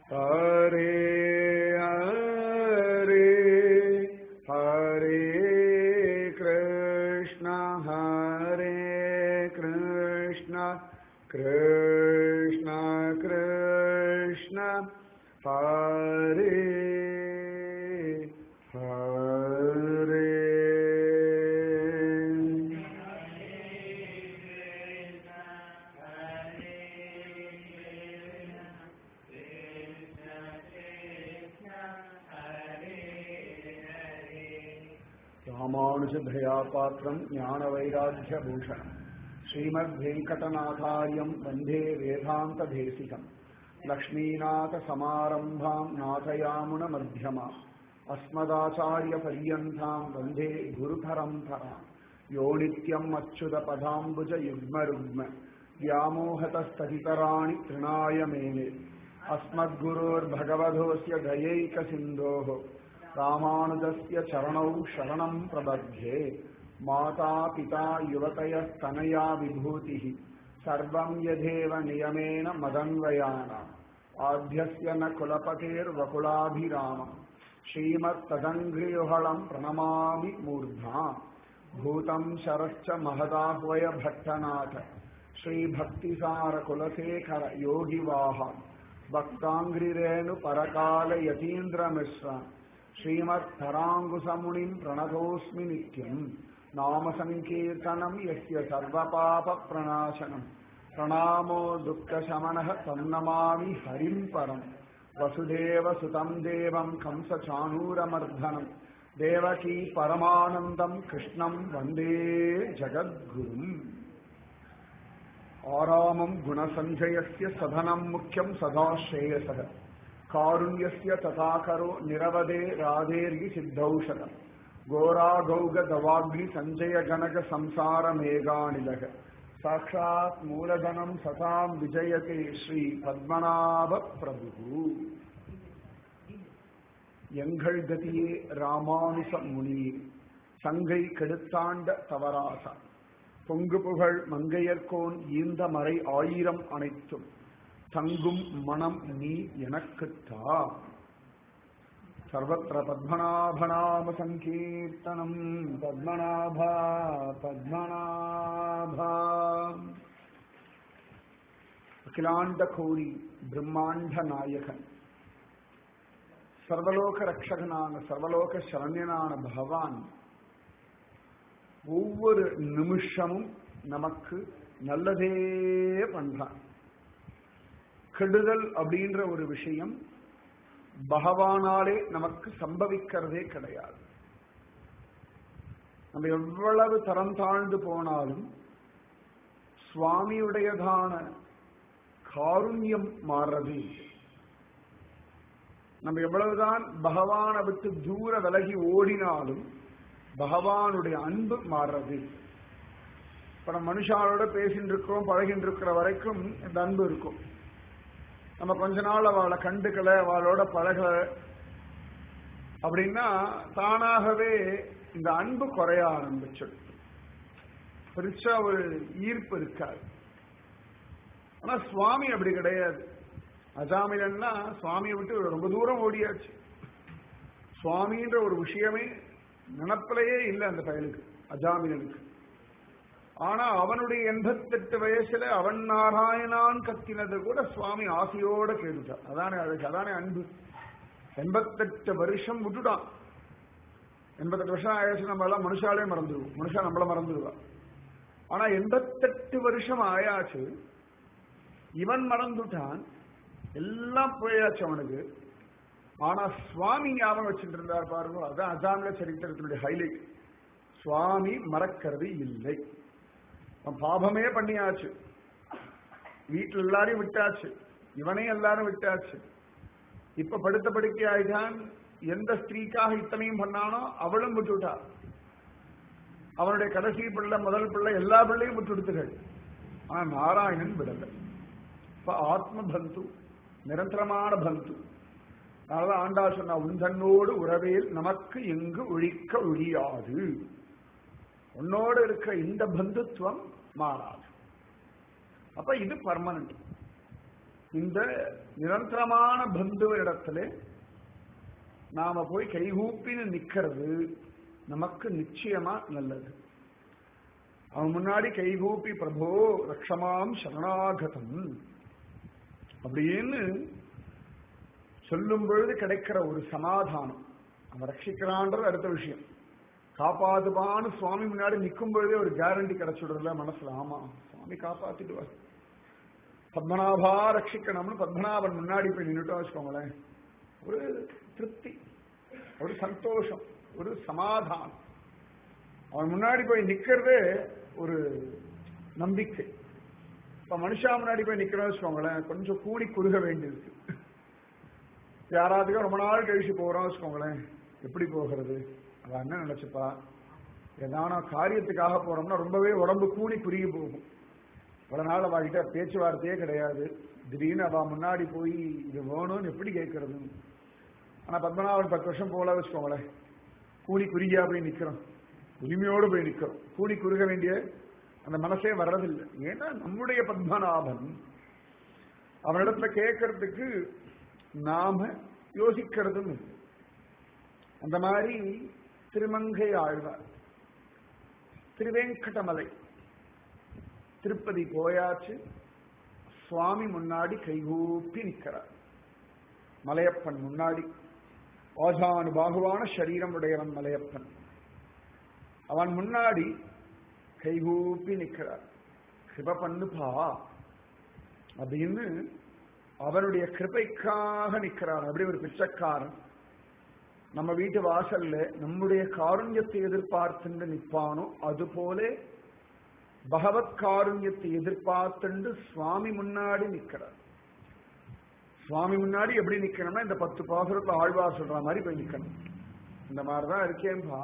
हरे हरे हरे कृष्ण हरे कृष्ण कृष्ण कृष्ण हरे हरे ராமானுஜதயாபாத்திரம் ஞான வைராக்கிய பூஷணம் ஸ்ரீமத் வெங்கடநாதாரியம் வந்தே வேதாந்த தேசிகம் லக்ஷ்மீநாத சமாரம்பாம் நாதயாமுன மத்தியமா அஸ்மதாச்சாரிய பரியந்தாம் வந்தே குரு பரம்பராம் யோ நித்யம் அச்சுத பதாம்புஜ யுக்ம ருக்ம व्यामोहतस्तहितराणि तृणाय मेने अस्मद्गुरोर्भगवधोऽस्य दयैकसिन्धोः रामानुजस्य चरणौ शरणम् प्रबध्ये माता पिता युवतयस्तनया विभूतिः सर्वम् यथेव नियमेन मदन्वयानाम् आद्यस्य न कुलपतेर्वकुलाभिरामम् श्रीमत्तदङ्घ्रियुहळम् प्रणमामि मूर्धा भूतम् शरश्च महदाह्वय भट्टनाथ श्रीभक्तिसारकुलशेखर योगिवाह भक्ताङ्घ्रिरेणु परकाल यतीन्द्रमिश्र श्रीमत्तराङ्गुसमुनिम् प्रणतोऽस्मि नित्यम् नाम सङ्कीर्तनम् यस्य सर्वपापप्रणाशनम् प्रणामो दुःखशमनः तन्नमामि हरिम् परम् वसुदेवसुतम् देवम् कंसचाणूरमर्दनम् देवकी परमानन्दम् कृष्णम् वन्दे जगद्गुरुम् आरामम् गुणसञ्जयस्य सधनम् मुख्यम् सदा श्रेयसः कारुण्यस्य तथाकरो निरवदे राधेर्हि सिद्धौषधम् घोरागौगदवाग्नि सञ्जय जनक संसारमेघानिलः साक्षात् मूलधनम् सताम् विजयते श्री पद्मनाभ प्रभुः எங்கள் கதியே ராமானுச முனியே சங்கை கெடுத்தாண்ட தவராசா பொங்கு புகழ் மங்கையர்கோன் ஈந்த மறை ஆயிரம் அனைத்தும் தங்கும் மனம் நீ எனக்குத்தா சர்வத்திர பத்மநாபநாம சங்கீர்த்தனம் பத்மநாபா பத்மநாபா அகிலாண்ட கோடி பிரம்மாண்ட நாயகன் சர்வலோக ரக்ஷகனான சர்வலோக சரண்யனான பகவான் ஒவ்வொரு நிமிஷமும் நமக்கு நல்லதே பண்றான் கெடுதல் அப்படின்ற ஒரு விஷயம் பகவானாலே நமக்கு சம்பவிக்கிறதே கிடையாது நம்ம எவ்வளவு தரம் தாழ்ந்து போனாலும் சுவாமியுடையதான காருண்யம் மாறுறது இல்லை. நம்ம எவ்வளவுதான் பகவானை விட்டு தூர விலகி ஓடினாலும் பகவானுடைய அன்பு மாறுறது இப்ப நம்ம மனுஷாலோட பேசிட்டு இருக்கிறோம் பழகிட்டு இருக்கிற வரைக்கும் இந்த அன்பு இருக்கும் நம்ம கொஞ்ச நாள் அவளை கண்டுக்கல அவளோட பழகல அப்படின்னா தானாகவே இந்த அன்பு குறைய ஆரம்பிச்சிடும் பெருசா ஒரு ஈர்ப்பு இருக்காது ஆனா சுவாமி அப்படி கிடையாது அஜாமிலன்னா சுவாமியை விட்டு ரொம்ப தூரம் ஓடியாச்சு சுவாமின்ற ஒரு விஷயமே நினப்பிலேயே இல்லை அந்த பயலுக்கு அஜாமிலனுக்கு ஆனா அவனுடைய எண்பத்தெட்டு வயசுல அவன் நாராயணான் கத்தினது கூட சுவாமி ஆசையோட கேட்டுட்டான் அதானே அழகு அதானே அன்பு எண்பத்தெட்டு வருஷம் விட்டுட்டான் எண்பத்தெட்டு வருஷம் ஆயாச்சு நம்ம எல்லாம் மனுஷாலே மறந்துடுவோம் மனுஷா நம்மள மறந்துடுவா ஆனா எண்பத்தெட்டு வருஷம் ஆயாச்சு இவன் மறந்துட்டான் எல்லாம் போயாச்சு அவனுக்கு ஆனா சுவாமி ஞாபகம் வச்சுட்டு இருந்தார் பாருங்க அதான் அஜாமில சரித்திரத்தினுடைய ஹைலைட் சுவாமி மறக்கிறது இல்லை அவன் பாபமே பண்ணியாச்சு வீட்டுல எல்லாரையும் விட்டாச்சு இவனே எல்லாரும் விட்டாச்சு இப்ப படுத்த படுக்கை ஆயிட்டான் எந்த ஸ்திரீக்காக இத்தனையும் பண்ணானோ அவளும் விட்டுவிட்டா அவனுடைய கடைசி பிள்ளை முதல் பிள்ளை எல்லா பிள்ளையும் விட்டு கொடுத்துகள் ஆனா நாராயணன் விடலை இப்ப ஆத்ம பந்து நிரந்தரமான பந்து அதனாலதான் ஆண்டா சொன்னா உந்தன்னோடு உறவேல் நமக்கு எங்கு ஒழிக்க ஒழியாது உன்னோடு இருக்க இந்த பந்துத்துவம் மாறாது அப்ப இது பர்மனன்ட் இந்த நிரந்தரமான பந்துவனிடத்துல நாம போய் கைகூப்பின்னு நிக்கிறது நமக்கு நிச்சயமா நல்லது அவன் முன்னாடி கைகூப்பி பிரபோ ரக்ஷமாம் சரணாகதம் அப்படின்னு சொல்லும் பொழுது கிடைக்கிற ஒரு சமாதானம் அவன் ரட்சிக்கிறான்றது அடுத்த விஷயம் காப்பாத்துப்பான்னு சுவாமி முன்னாடி நிற்கும் பொழுதே ஒரு கேரண்டி கிடைச்சிடுறதுல மனசுல ஆமா சுவாமி காப்பாத்திடுவார் பத்மநாபா ரட்சிக்கணும்னு பத்மநாபன் முன்னாடி போய் நின்றுட்டோம் வச்சுக்கோங்களேன் ஒரு திருப்தி ஒரு சந்தோஷம் ஒரு சமாதானம் அவன் முன்னாடி போய் நிக்கிறதே ஒரு நம்பிக்கை இப்ப மனுஷா முன்னாடி போய் நிக்கிறோம் வச்சுக்கோங்களேன் கொஞ்சம் கூடி குறுக வேண்டியிருக்கு யாராவதுக்கும் ரொம்ப நாள் கழிச்சு போறோம் வச்சுக்கோங்களேன் எப்படி போகிறது அவ என்ன நினைச்சுப்பா ஏதான காரியத்துக்காக போறோம்னா ரொம்பவே உடம்பு கூடி குறுகி போகும் இவ்வளவு நாள் அவகிட்ட பேச்சுவார்த்தையே கிடையாது திடீர்னு அவ முன்னாடி போய் இது வேணும்னு எப்படி கேட்கறது ஆனா பத்மநாபன் பத்து வருஷம் போல வச்சுக்கோங்களேன் கூடி குறுகியா போய் நிக்கிறோம் உரிமையோடு போய் நிக்கிறோம் கூடி குறுக வேண்டிய அந்த மனசே வர்றதில்லை ஏன்னா நம்முடைய பத்மநாபன் அவனிடத்துல கேட்கறதுக்கு நாம யோசிக்கிறதும் இல்லை அந்த மாதிரி திருமங்கை ஆழ்வார் திருவேங்கடமலை திருப்பதி போயாச்சு சுவாமி முன்னாடி கைகூப்பி நிற்கிறார் மலையப்பன் முன்னாடி ஆஜானு பாகுவான சரீரம் உடையவன் மலையப்பன் அவன் முன்னாடி கைகூப்பி நிற்கிறார் கிருப பண்ணுப்பா அப்படின்னு அவனுடைய கிருபைக்காக நிற்கிறார் அப்படி ஒரு பிச்சைக்காரன் நம்ம வீட்டு வாசல்ல நம்முடைய காருண்யத்தை எதிர்பார்த்துண்டு நிற்பானோ அதுபோல பகவத் காருண்யத்தை எதிர்பார்த்துண்டு சுவாமி முன்னாடி நிற்கிறார் சுவாமி முன்னாடி எப்படி நிக்கணும்னா இந்த பத்து பாசுரத்துல ஆழ்வார் சொல்ற மாதிரி போய் நிக்கணும் இந்த மாதிரிதான் இருக்கேன்பா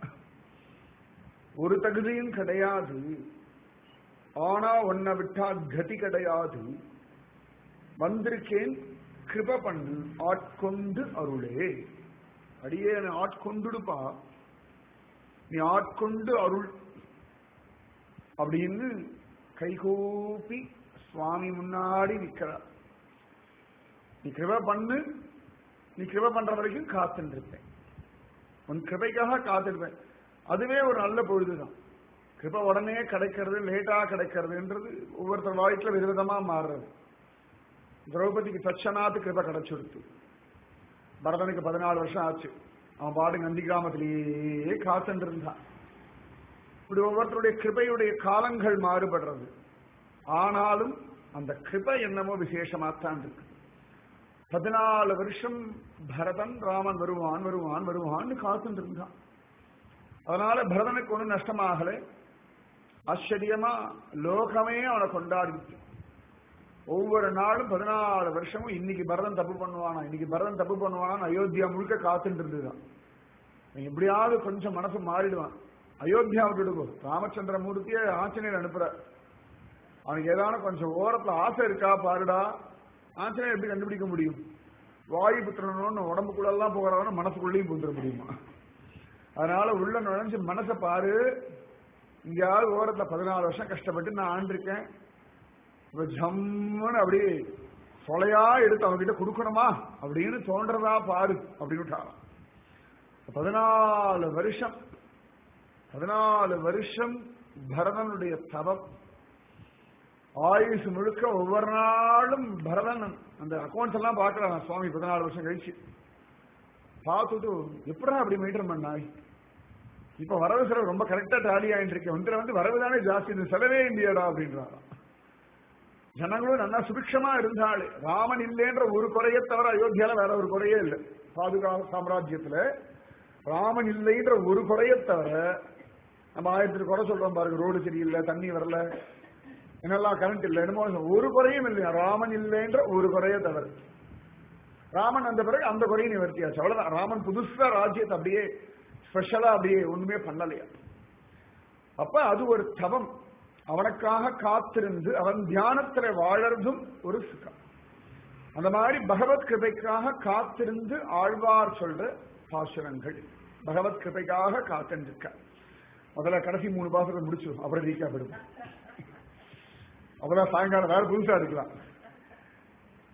ஒரு தகுதியும் கிடையாது ஆனா உன்னை விட்டா கதி கிடையாது வந்திருக்கேன் கிருப பண்ணு ஆட்கொண்டு அருளே அடியே என்னை ஆட்கொண்டுடுப்பா நீ ஆட்கொண்டு அருள் அப்படின்னு கைகூப்பி சுவாமி முன்னாடி நிக்கிறார் நீ கிருப பண்ணு நீ கிருப பண்ற வரைக்கும் காத்துட்டு இருப்பேன் உன் கிருபைக்காக காத்திருப்பேன் அதுவே ஒரு நல்ல பொழுதுதான் கிருப உடனே கிடைக்கிறது லேட்டா கிடைக்கிறதுன்றது ஒவ்வொருத்தர் வாழ்க்கையில விதவிதமா மாறுறது திரௌபதிக்கு தட்சணாத்து கிருப கிடைச்சிடுத்து பரதனுக்கு பதினாலு வருஷம் ஆச்சு அவன் பாடு நந்தி கிராமத்திலேயே காத்துட்டு இருந்தான் இப்படி ஒவ்வொருத்தருடைய கிருபையுடைய காலங்கள் மாறுபடுறது ஆனாலும் அந்த கிருபை என்னமோ விசேஷமாத்தான் இருக்கு பதினாலு வருஷம் பரதன் ராமன் வருவான் வருவான் வருவான்னு காத்துட்டு இருந்தான் அதனால பரதனுக்கு ஒன்றும் நஷ்டமாகல ஆச்சரியமா லோகமே அவனை கொண்டாடிச்சு ஒவ்வொரு நாளும் பதினாலு வருஷமும் இன்னைக்கு பரதன் தப்பு பண்ணுவானா இன்னைக்கு பரதன் தப்பு பண்ணுவானான்னு அயோத்தியா முழுக்க காத்துட்டு இருந்துதான் இவன் எப்படியாவது கொஞ்சம் மனசு மாறிடுவான் அயோத்தியா விட்டுடுவோம் ராமச்சந்திர மூர்த்தியை ஆஞ்சநேயர் அனுப்புற அவனுக்கு ஏதான கொஞ்சம் ஓரத்துல ஆசை இருக்கா பாருடா ஆஞ்சநேயர் எப்படி கண்டுபிடிக்க முடியும் வாயு புத்திரனோன்னு உடம்புக்குள்ளெல்லாம் போகிறவன மனசுக்குள்ளேயும் புந்துட முடியுமா அதனால உள்ள நுழைஞ்சு மனசை பாரு இங்கேயாவது ஓரத்துல பதினாலு வருஷம் கஷ்டப்பட்டு நான் ஆண்டிருக்கேன் இப்ப ஜம்முன்னு அப்படியே சொலையா எடுத்து அவன்கிட்ட கொடுக்கணுமா அப்படின்னு தோன்றதா பாரு அப்படின்னு பதினாலு வருஷம் பதினாலு வருஷம் பரதனுடைய தவம் ஆயுசு முழுக்க ஒவ்வொரு நாளும் பரதன் அந்த அக்கௌண்ட்ஸ் எல்லாம் பார்க்கலாம் சுவாமி பதினாலு வருஷம் கழிச்சு பார்த்துட்டு எப்படா அப்படி மெயின்டைன் பண்ணாய் இப்ப வரவு செலவு ரொம்ப கரெக்டா டாலி ஆயிட்டு இருக்கேன் ஒன்றை வந்து வரவு தானே ஜாஸ்தி இந்த செலவே இல்லையாடா அப்படின்றாராம் ஜனங்களும் நல்லா சுபிக்ஷமா இருந்தாள் ராமன் இல்லைன்ற ஒரு குறையை தவிர அயோத்தியால வேற ஒரு குறையே இல்லை பாதுகாப்பு சாம்ராஜ்யத்துல ராமன் இல்லைன்ற ஒரு குறையை தவிர நம்ம ஆயிரத்துக்கு குறை சொல்றோம் பாருங்க ரோடு சரியில்லை தண்ணி வரல என்னெல்லாம் கரண்ட் இல்லை என்னமோ ஒரு குறையும் இல்லையா ராமன் இல்லைன்ற ஒரு குறையை தவிர ராமன் அந்த பிறகு அந்த குறையை நிவர்த்தியாச்சு அவ்வளவுதான் ராமன் புதுசா ராஜ்யத்தை அப்படியே ஸ்பெஷலா அப்படியே ஒண்ணுமே பண்ணலையா அப்ப அது ஒரு தவம் அவனுக்காக காத்திருந்து அவன் தியானத்துல வாழறதும் ஒரு சுகம் அந்த மாதிரி பகவத் கிருபைக்காக காத்திருந்து ஆழ்வார் சொல்ற பாசுரங்கள் பகவத் கிருபைக்காக காத்திருக்க முதல்ல கடைசி மூணு பாசுரம் முடிச்சு அப்புறம் ரீக்காப்படும் அப்புறம் சாயங்காலம் வேற புதுசா எடுக்கலாம்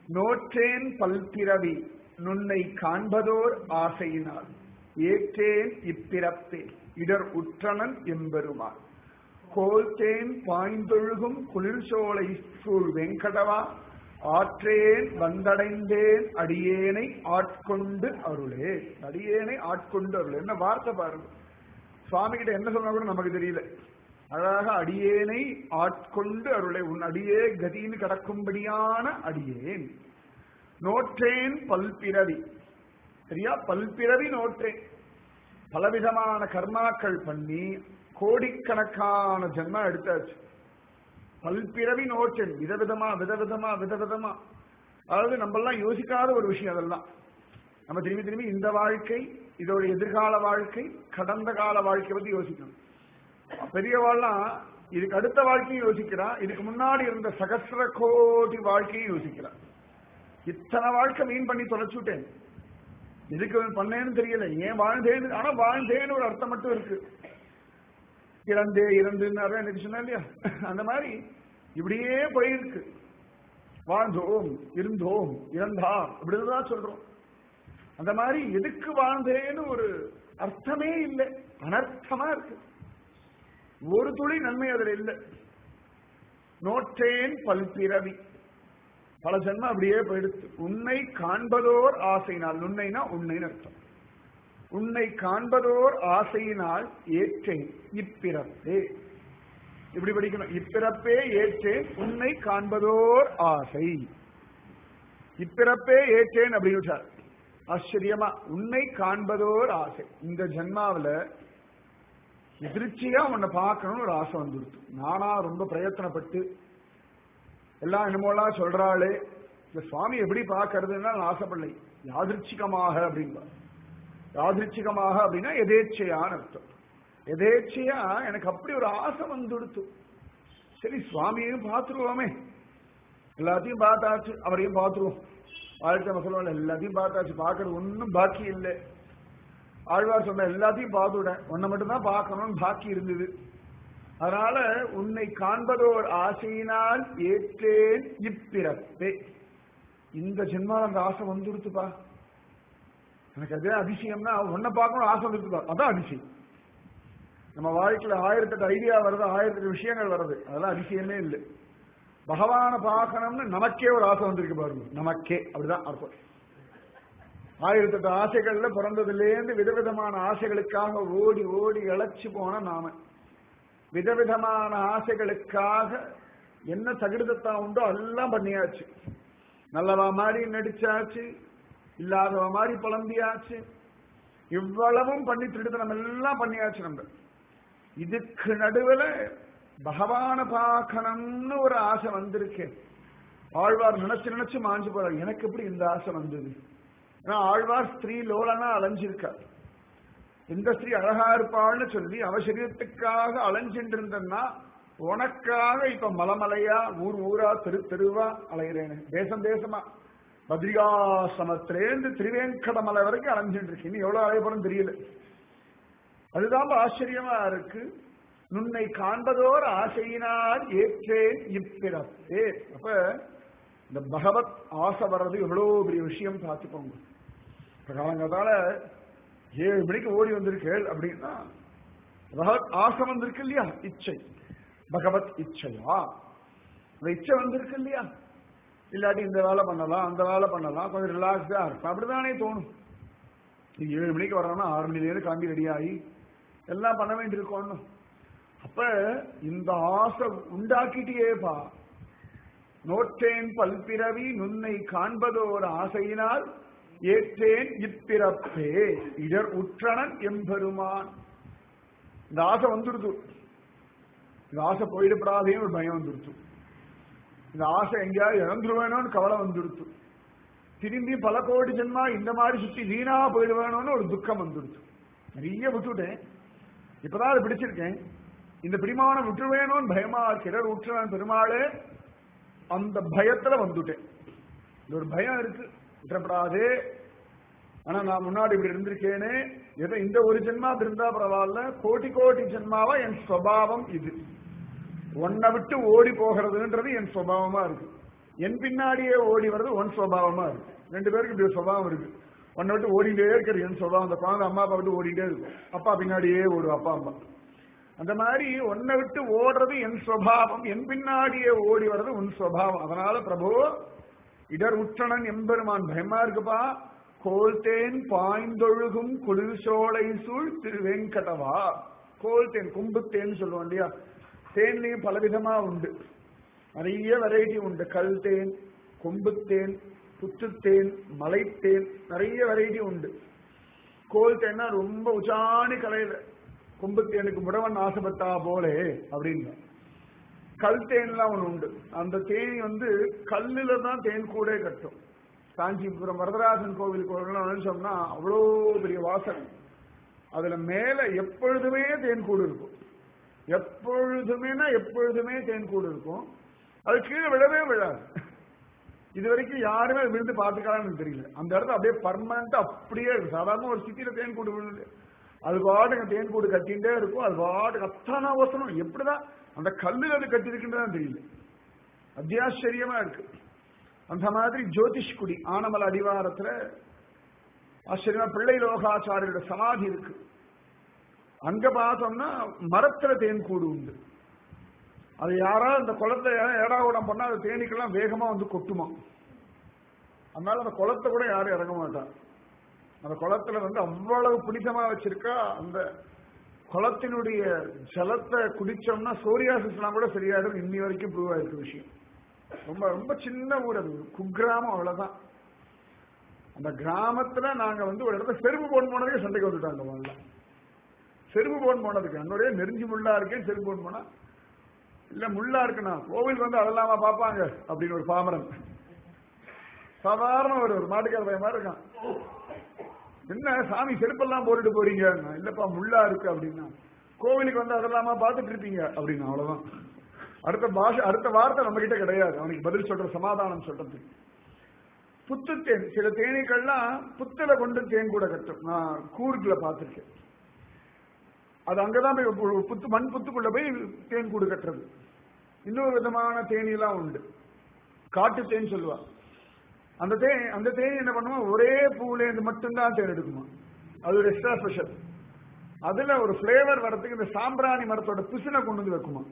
நோற்றேன் பல்பிறவி நுன்னை காண்பதோர் ஆசையினால் ஏற்றேன் இப்பிறப்பே இடர் உற்றனன் எம்பெருமான் கோல்தேன் பாய்ந்தொழுகும் குளிர்சோலை சூழ் வெங்கடவா ஆற்றேன் வந்தடைந்தேன் அடியேனை ஆட்கொண்டு அருளே அடியேனை ஆட்கொண்டு அருளே என்ன வார்த்தை பாருங்க சுவாமி கிட்ட என்ன சொன்னா கூட நமக்கு தெரியல அழகாக அடியேனை ஆட்கொண்டு அருளே உன் அடியே கதின்னு கிடக்கும்படியான அடியேன் நோற்றேன் பல்பிறவி சரியா பல்பிறவி நோற்றேன் பலவிதமான கர்மாக்கள் பண்ணி கோடிக்கணக்கான ஜென்மா எடுத்தாச்சு பல்பிறவி நோற்றேன் விதவிதமா விதவிதமா விதவிதமா அதாவது நம்ம எல்லாம் யோசிக்காத ஒரு விஷயம் அதெல்லாம் நம்ம திரும்பி திரும்பி இந்த வாழ்க்கை இதோட எதிர்கால வாழ்க்கை கடந்த கால வாழ்க்கை பத்தி யோசிக்கணும் பெரியவாள்லாம் இதுக்கு அடுத்த வாழ்க்கையும் யோசிக்கிறா இதுக்கு முன்னாடி இருந்த சகசிர கோடி வாழ்க்கையும் யோசிக்கிறா இத்தனை வாழ்க்கை மீன் பண்ணி தொலைச்சுட்டேன் எதுக்கு பண்ணேன்னு தெரியல ஏன் வாழ்ந்தேன்னு ஆனா வாழ்ந்தேன்னு ஒரு அர்த்தம் மட்டும் இருக்கு இறந்தே இறந்துன்னு எனக்கு சொன்னா இல்லையா அந்த மாதிரி இப்படியே போயிருக்கு வாழ்ந்தோம் இருந்தோம் இறந்தார் இப்படிதான் சொல்றோம் அந்த மாதிரி எதுக்கு வாழ்ந்தேன்னு ஒரு அர்த்தமே இல்லை அனர்த்தமா இருக்கு ஒரு துளி நன்மை அதுல இல்லை நோற்றேன் பல்பிறவி பல ஜென்மம் அப்படியே போயிடுத்து உன்னை காண்பதோர் ஆசையினால் உன்னைனா உன்னைன்னு அர்த்தம் உன்னை காண்பதோர் ஆசையினால் ஏற்றேன் இப்பிறப்பே இப்படி படிக்கணும் இப்பிறப்பே ஏற்றேன் உன்னை காண்பதோர் ஆசை இப்பிறப்பே ஏற்றேன் அப்படின்னு விட்டார் ஆச்சரியமா உன்னை காண்பதோர் ஆசை இந்த ஜென்மாவில எதிர்ச்சியா உன்னை பார்க்கணும்னு ஒரு ஆசை வந்துடுது நானா ரொம்ப பிரயத்தனப்பட்டு எல்லாம் என்னமோலாம் சொல்றாளே இந்த சுவாமி எப்படி பார்க்கறதுன்னா நான் ஆசைப்படலை யாதிருச்சிகமாக அப்படின்பா யாதிருச்சிகமாக அப்படின்னா எதேச்சையான அர்த்தம் எதேச்சையா எனக்கு அப்படி ஒரு ஆசை வந்துடுத்து சரி சுவாமியையும் பார்த்துருவோமே எல்லாத்தையும் பார்த்தாச்சு அவரையும் பார்த்துருவோம் வாழ்க்கை நம்ம சொல்லுவாங்க எல்லாத்தையும் பார்த்தாச்சு பார்க்கறது ஒன்றும் பாக்கி இல்லை ஆழ்வார் சொன்ன எல்லாத்தையும் பார்த்துவிட்டேன் உன்னை மட்டும்தான் பார்க்கணும்னு பாக்கி இருந்தது அதனால உன்னை காண்பதோர் ஆசையினால் ஏற்றேன் இப்பிறப்பே இந்த ஜென்மால அந்த ஆசை வந்துடுத்துப்பா எனக்கு அதே அதிசயம்னா உன்னை பார்க்கணும் ஆசை வந்துருப்பா அதான் அதிசயம் நம்ம வாழ்க்கையில ஆயிரத்தெட்டு ஐடியா வருது ஆயிரத்தெட்டு விஷயங்கள் வருது அதெல்லாம் அதிசயமே இல்லை பகவானை பார்க்கணும்னு நமக்கே ஒரு ஆசை வந்திருக்கு பாருங்க நமக்கே அப்படிதான் அர்த்தம் ஆயிரத்தெட்டு ஆசைகள்ல பிறந்ததுலேருந்து விதவிதமான ஆசைகளுக்காக ஓடி ஓடி இழைச்சு போன நாம விதவிதமான ஆசைகளுக்காக என்ன தகுதத்தா உண்டோ எல்லாம் பண்ணியாச்சு நல்லவா மாதிரி நடிச்சாச்சு இல்லாதவ மாதிரி புலம்பியாச்சு இவ்வளவும் பண்ணி திருடுத்தனம் எல்லாம் பண்ணியாச்சு நம்ம இதுக்கு நடுவுல பகவான பார்க்கணும்னு ஒரு ஆசை வந்திருக்கு ஆழ்வார் நினைச்சு நினைச்சு மாஞ்சு போறார் எனக்கு எப்படி இந்த ஆசை வந்தது ஏன்னா ஆழ்வார் ஸ்திரீ லோலனா அலைஞ்சிருக்கார் எந்த ஸ்திரீ அழகா இருப்பாள்னு சொல்லி அவ சரீரத்துக்காக அலைஞ்சிட்டு இருந்தன்னா உனக்காக இப்ப மலமலையா ஊர் ஊரா தெரு தெருவா அலைகிறேன் தேசம் தேசமா பத்ரிகாசிரமத்திலேருந்து திருவேங்கடமலை வரைக்கும் அலைஞ்சிட்டு இருக்கு இனி எவ்வளவு அலைய போறோம் தெரியல அதுதான் ஆச்சரியமா இருக்கு நுன்னை காண்பதோர் ஆசையினால் ஏற்றேன் இப்பிறப்பே அப்ப இந்த பகவத் ஆசை வர்றது எவ்வளவு பெரிய விஷயம் பார்த்துக்கோங்க இப்ப காலங்காத்தால ஏழு மணிக்கு ஓடி வந்திருக்கேள் அப்படின்னா பகவத் ஆசை வந்திருக்கு இல்லையா இச்சை பகவத் இச்சையா அந்த இச்சை வந்திருக்கு இல்லையா இல்லாட்டி இந்த வேலை பண்ணலாம் அந்த வேலை பண்ணலாம் கொஞ்சம் ரிலாக்ஸ்டா இருக்கும் அப்படிதானே தோணும் ஏழு மணிக்கு வரோம்னா ஆறு மணிலேருந்து கிளம்பி ரெடி ஆகி எல்லாம் பண்ண வேண்டியிருக்கோம் அப்ப இந்த ஆசை உண்டாக்கிட்டேப்பா நோற்றேன் பல்பிறவி நுன்னை காண்பதோர் ஆசையினால் ஏற்றேன் இப்பிறப்பே இடர் உற்றனன் எம்பெருமான் இந்த ஆசை வந்துடுது இந்த ஆசை போயிடப்படாதேன்னு ஒரு பயம் வந்துடுச்சு இந்த ஆசை எங்கேயாவது இழந்துருவேணும்னு கவலை வந்துடுச்சு திரும்பி பல கோடி ஜென்மா இந்த மாதிரி சுத்தி வீணா போயிடுவேணும்னு ஒரு துக்கம் வந்துடுச்சு நிறைய விட்டுட்டேன் இப்பதான் அதை பிடிச்சிருக்கேன் இந்த பிடிமானம் விட்டுருவேணும்னு பயமா கிரர் உற்றுவன் பெருமாளே அந்த பயத்துல வந்துட்டேன் இந்த ஒரு பயம் இருக்கு விட்டுறப்படாதே ஆனா நான் முன்னாடி இப்படி இருந்திருக்கேனே ஏதோ இந்த ஒரு ஜென்மா இருந்தா பரவாயில்ல கோடி கோடி ஜென்மாவா என் சுவாவம் இது உன்னை விட்டு ஓடி போகிறதுன்றது என் சுவாவமா இருக்கு என் பின்னாடியே ஓடி வர்றது ஒன் சுவாவமா இருக்கு ரெண்டு பேருக்கு இப்படி ஒரு சுபாவம் இருக்கு ஒன்னை விட்டு ஓடிட்டே இருக்கிற என் சுபாவம் அந்த குழந்தை அம்மா அப்பா விட்டு ஓடிட்டே இருக்கும் அப்பா பின்னாடியே ஓடும் அப்பா அம்மா அந்த மாதிரி உன்னை விட்டு ஓடுறது என் சுவாவம் என் பின்னாடியே ஓடி வர்றது உன் சுவாவம் அதனால பிரபு இடர் உற்றனன் எம்பெருமான் பயமா இருக்குப்பா கோல்தேன் பாய்ந்தொழுகும் குளிர்சோலை சூழ் திரு வெங்கடவா கோல்தேன் கும்புத்தேன் சொல்லுவோம் இல்லையா தேன்லயும் பலவிதமா உண்டு நிறைய வெரைட்டி உண்டு கல் தேன் கொம்புத்தேன் புத்துத்தேன் மலைத்தேன் நிறைய வெரைட்டி உண்டு கோல் தேன்னா ரொம்ப உச்சாணி கலையில கொம்புத்தேனுக்கு முடவன் ஆசைப்பட்டா போலே அப்படின்னு கல் தேன்லாம் ஒன்று உண்டு அந்த தேனி வந்து கல்லுல தான் தேன் கூடே கட்டும் காஞ்சிபுரம் வரதராஜன் கோவில் கோவில்லாம் நினைச்சோம்னா அவ்வளோ பெரிய வாசனை அதுல மேல எப்பொழுதுமே தேன் கூடு இருக்கும் எப்பொழுதுமேனா எப்பொழுதுமே தேன் கூடு இருக்கும் அது கீழே விழவே விழாது இது வரைக்கும் யாருமே விழுந்து பார்த்துக்கலாம்னு தெரியல அந்த இடத்துல அப்படியே பர்மனண்டா அப்படியே இருக்கு சாதாரண ஒரு சிட்டியில தேன் கூடு விழுது அது பாட்டுக்கு தேன் கூடு கட்டிகிட்டே இருக்கும் அது பாட்டுக்கு அத்தான அவசரம் எப்படிதான் அந்த கல்லுல அது கட்டிருக்குன்னு தெரியல அத்தியாச்சரியமா இருக்கு அந்த மாதிரி ஜோதிஷ் குடி ஆனமல அடிவாரத்துல ஆச்சரியமா பிள்ளை லோகாச்சாரியோட சமாதி இருக்கு அங்க பார்த்தோம்னா மரத்துல தேன் கூடு உண்டு அது யாராவது அந்த குளத்தை ஏடா கூடம் பண்ணா அது தேனீக்கெல்லாம் வேகமா வந்து கொட்டுமா அதனால அந்த குளத்தை கூட யாரும் இறங்க மாட்டாங்க அந்த குளத்துல வந்து அவ்வளவு புனிதமா வச்சிருக்கா அந்த குளத்தினுடைய ஜலத்தை குடிச்சோம்னா சோரியாசிஸ்லாம் கூட சரியாயிடும் இன்னி வரைக்கும் ப்ரூவ் ஆயிருக்கு விஷயம் ரொம்ப ரொம்ப சின்ன ஊர் அது குக்கிராமம் அவ்வளவுதான் அந்த கிராமத்துல நாங்க வந்து ஒரு இடத்துல செருப்பு போன் போனதுக்கு சண்டைக்கு வந்துட்டாங்க முதல்ல செருப்பு போன் போனதுக்கு என்னுடைய நெருஞ்சி முள்ளா இருக்கேன் செருப்பு போன் போனா இல்ல முள்ளா இருக்குண்ணா கோவில் வந்து அதெல்லாமா பாப்பாங்க அப்படின்னு ஒரு பாமரன் சாதாரண ஒரு ஒரு மாட்டுக்கார பையன் மாதிரி இருக்கான் என்ன சாமி செருப்பெல்லாம் போட்டுட்டு போறீங்க இல்லப்பா முள்ளா இருக்கு அப்படின்னா கோவிலுக்கு வந்து அதெல்லாமா பார்த்துட்டு இருப்பீங்க அப்படின்னு அவ்வளவுதான் அடுத்த பாஷை அடுத்த வார்த்தை நம்ம கிட்ட கிடையாது அவனுக்கு பதில் சொல்ற சமாதானம் சொல்றது புத்து தேன் சில தேனீக்கள்லாம் புத்துல கொண்டு தேன் கூட கட்டும் நான் கூர்க்குல பார்த்திருக்கேன் அது அங்கதான் போய் புத்து மண் புத்துக்குள்ள போய் தேன் கூடு கட்டுறது இன்னொரு விதமான தேனீலாம் உண்டு காட்டு தேன் சொல்லுவா அந்த தேன் அந்த தேன் என்ன பண்ணுமா ஒரே பூலேருந்து மட்டும்தான் தேன் எடுக்குமா அது ஒரு எக்ஸ்ட்ரா ஸ்பெஷல் அதுல ஒரு பிளேவர் வரதுக்கு இந்த சாம்பிராணி மரத்தோட பிசுனை கொண்டு வந்து வைக்குமா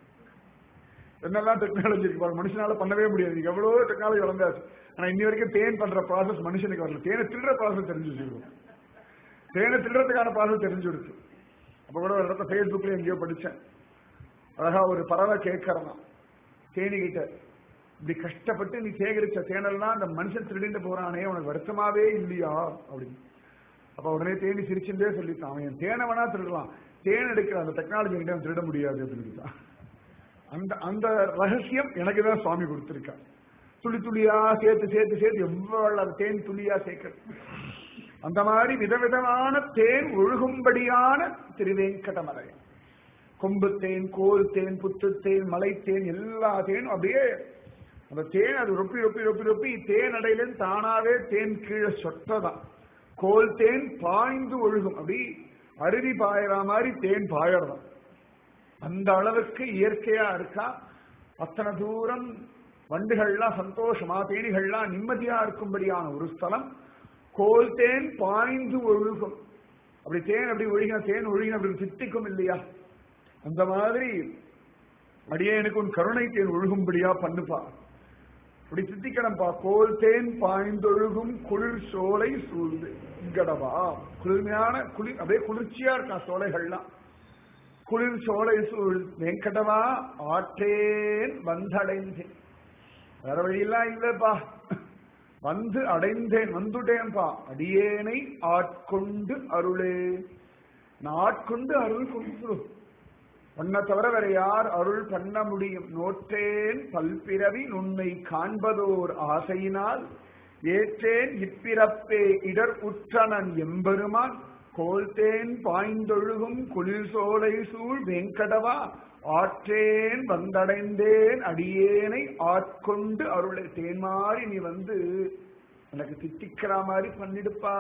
என்னெல்லாம் டெக்னாலஜி இருக்கு பாருங்க மனுஷனால பண்ணவே முடியாது எவ்வளவு டெக்னாலஜி வளர்ந்தாச்சு ஆனா இன்னி வரைக்கும் தேன் பண்ற ப்ராசஸ் மனுஷனுக்கு வரல தேனை திருடுற ப்ராசஸ் தெரிஞ்சு வச்சிருக்கோம் தேனை திருடுறதுக்கான ப்ராசஸ் தெரிஞ்சுடுச்சு அப்ப கூட ஒரு இடத்த ஃபேஸ்புக்ல எங்கேயோ படிச்சேன் அழகா ஒரு பறவை கேட்கறதான் தேனிகிட்ட இப்படி கஷ்டப்பட்டு நீ சேகரிச்ச தேனெல்லாம் அந்த மனுஷன் திருடிட்டு போறானே உனக்கு வருத்தமாவே இல்லையா அப்படின்னு அப்ப உடனே தேனி சிரிச்சுட்டே சொல்லிட்டான் அவன் என் தேனை வேணா திருடலாம் தேன் எடுக்கிற அந்த டெக்னாலஜி கிட்ட திருட முடியாது அப்படின்னு அந்த அந்த ரகசியம் எனக்கு தான் சுவாமி கொடுத்திருக்கார் துளி துளியா சேர்த்து சேர்த்து சேர்த்து எவ்வளவு தேன் துளியா சேர்க்கிறது அந்த மாதிரி விதவிதமான தேன் ஒழுகும்படியான திருவேங்கடமலை கொம்பு தேன் கோல் தேன் புத்து தேன் மலை தேன் எல்லா தேனும் அப்படியே அந்த தேன் அது ரொப்பி ரொப்பி ரொப்பி ரொப்பி தேன் அடையிலேருந்து தானாவே தேன் கீழே சொட்டதான் கோல் தேன் பாய்ந்து ஒழுகும் அப்படி அருவி பாயிற மாதிரி தேன் பாயறதான் அந்த அளவுக்கு இயற்கையா இருக்கா அத்தனை தூரம் வண்டுகள்லாம் சந்தோஷமா தேனிகள்லாம் நிம்மதியா இருக்கும்படியான ஒரு ஸ்தலம் கோல் தேன் பாய்ந்து ஒழுகும் அப்படி தேன் அப்படி ஒழுகின தேன் ஒழுகின அப்படி சித்திக்கும் இல்லையா அந்த மாதிரி அடியேனுக்கு உன் கருணை தேன் ஒழுகும்படியா பண்ணுப்பா அப்படி சித்திக்கணும்பா கோல் தேன் பாய்ந்தொழுகும் குளிர் சோலை சூழ்ந்து இங்கடவா குளிர்மையான குளிர் அப்படியே குளிர்ச்சியா இருக்கா சோலைகள்லாம் குளிர் சோலை சூழ் வெங்கடவா ஆற்றேன் வந்தடைந்தேன் வேற வழியெல்லாம் இல்லப்பா வந்து அடைந்தேன் வந்துட்டேன்பா அடியேனை ஆட்கொண்டு அருளே நான் ஆட்கொண்டு அருள் கொண்டு உன்னை தவிர வேற யார் அருள் பண்ண முடியும் நோற்றேன் பல்பிறவி உன்னை காண்பதோர் ஆசையினால் ஏற்றேன் இப்பிறப்பே இடர் உற்றனன் எம்பெருமான் கோல்தேன் பாய்ந்தொழுகும் குளிர் சோலை சூழ் வெங்கடவா ஆற்றேன் வந்தடைந்தேன் அடியேனை ஆட்கொண்டு அருளை தேன் மாதிரி நீ வந்து எனக்கு தித்திக்கிற மாதிரி பண்ணிடுப்பா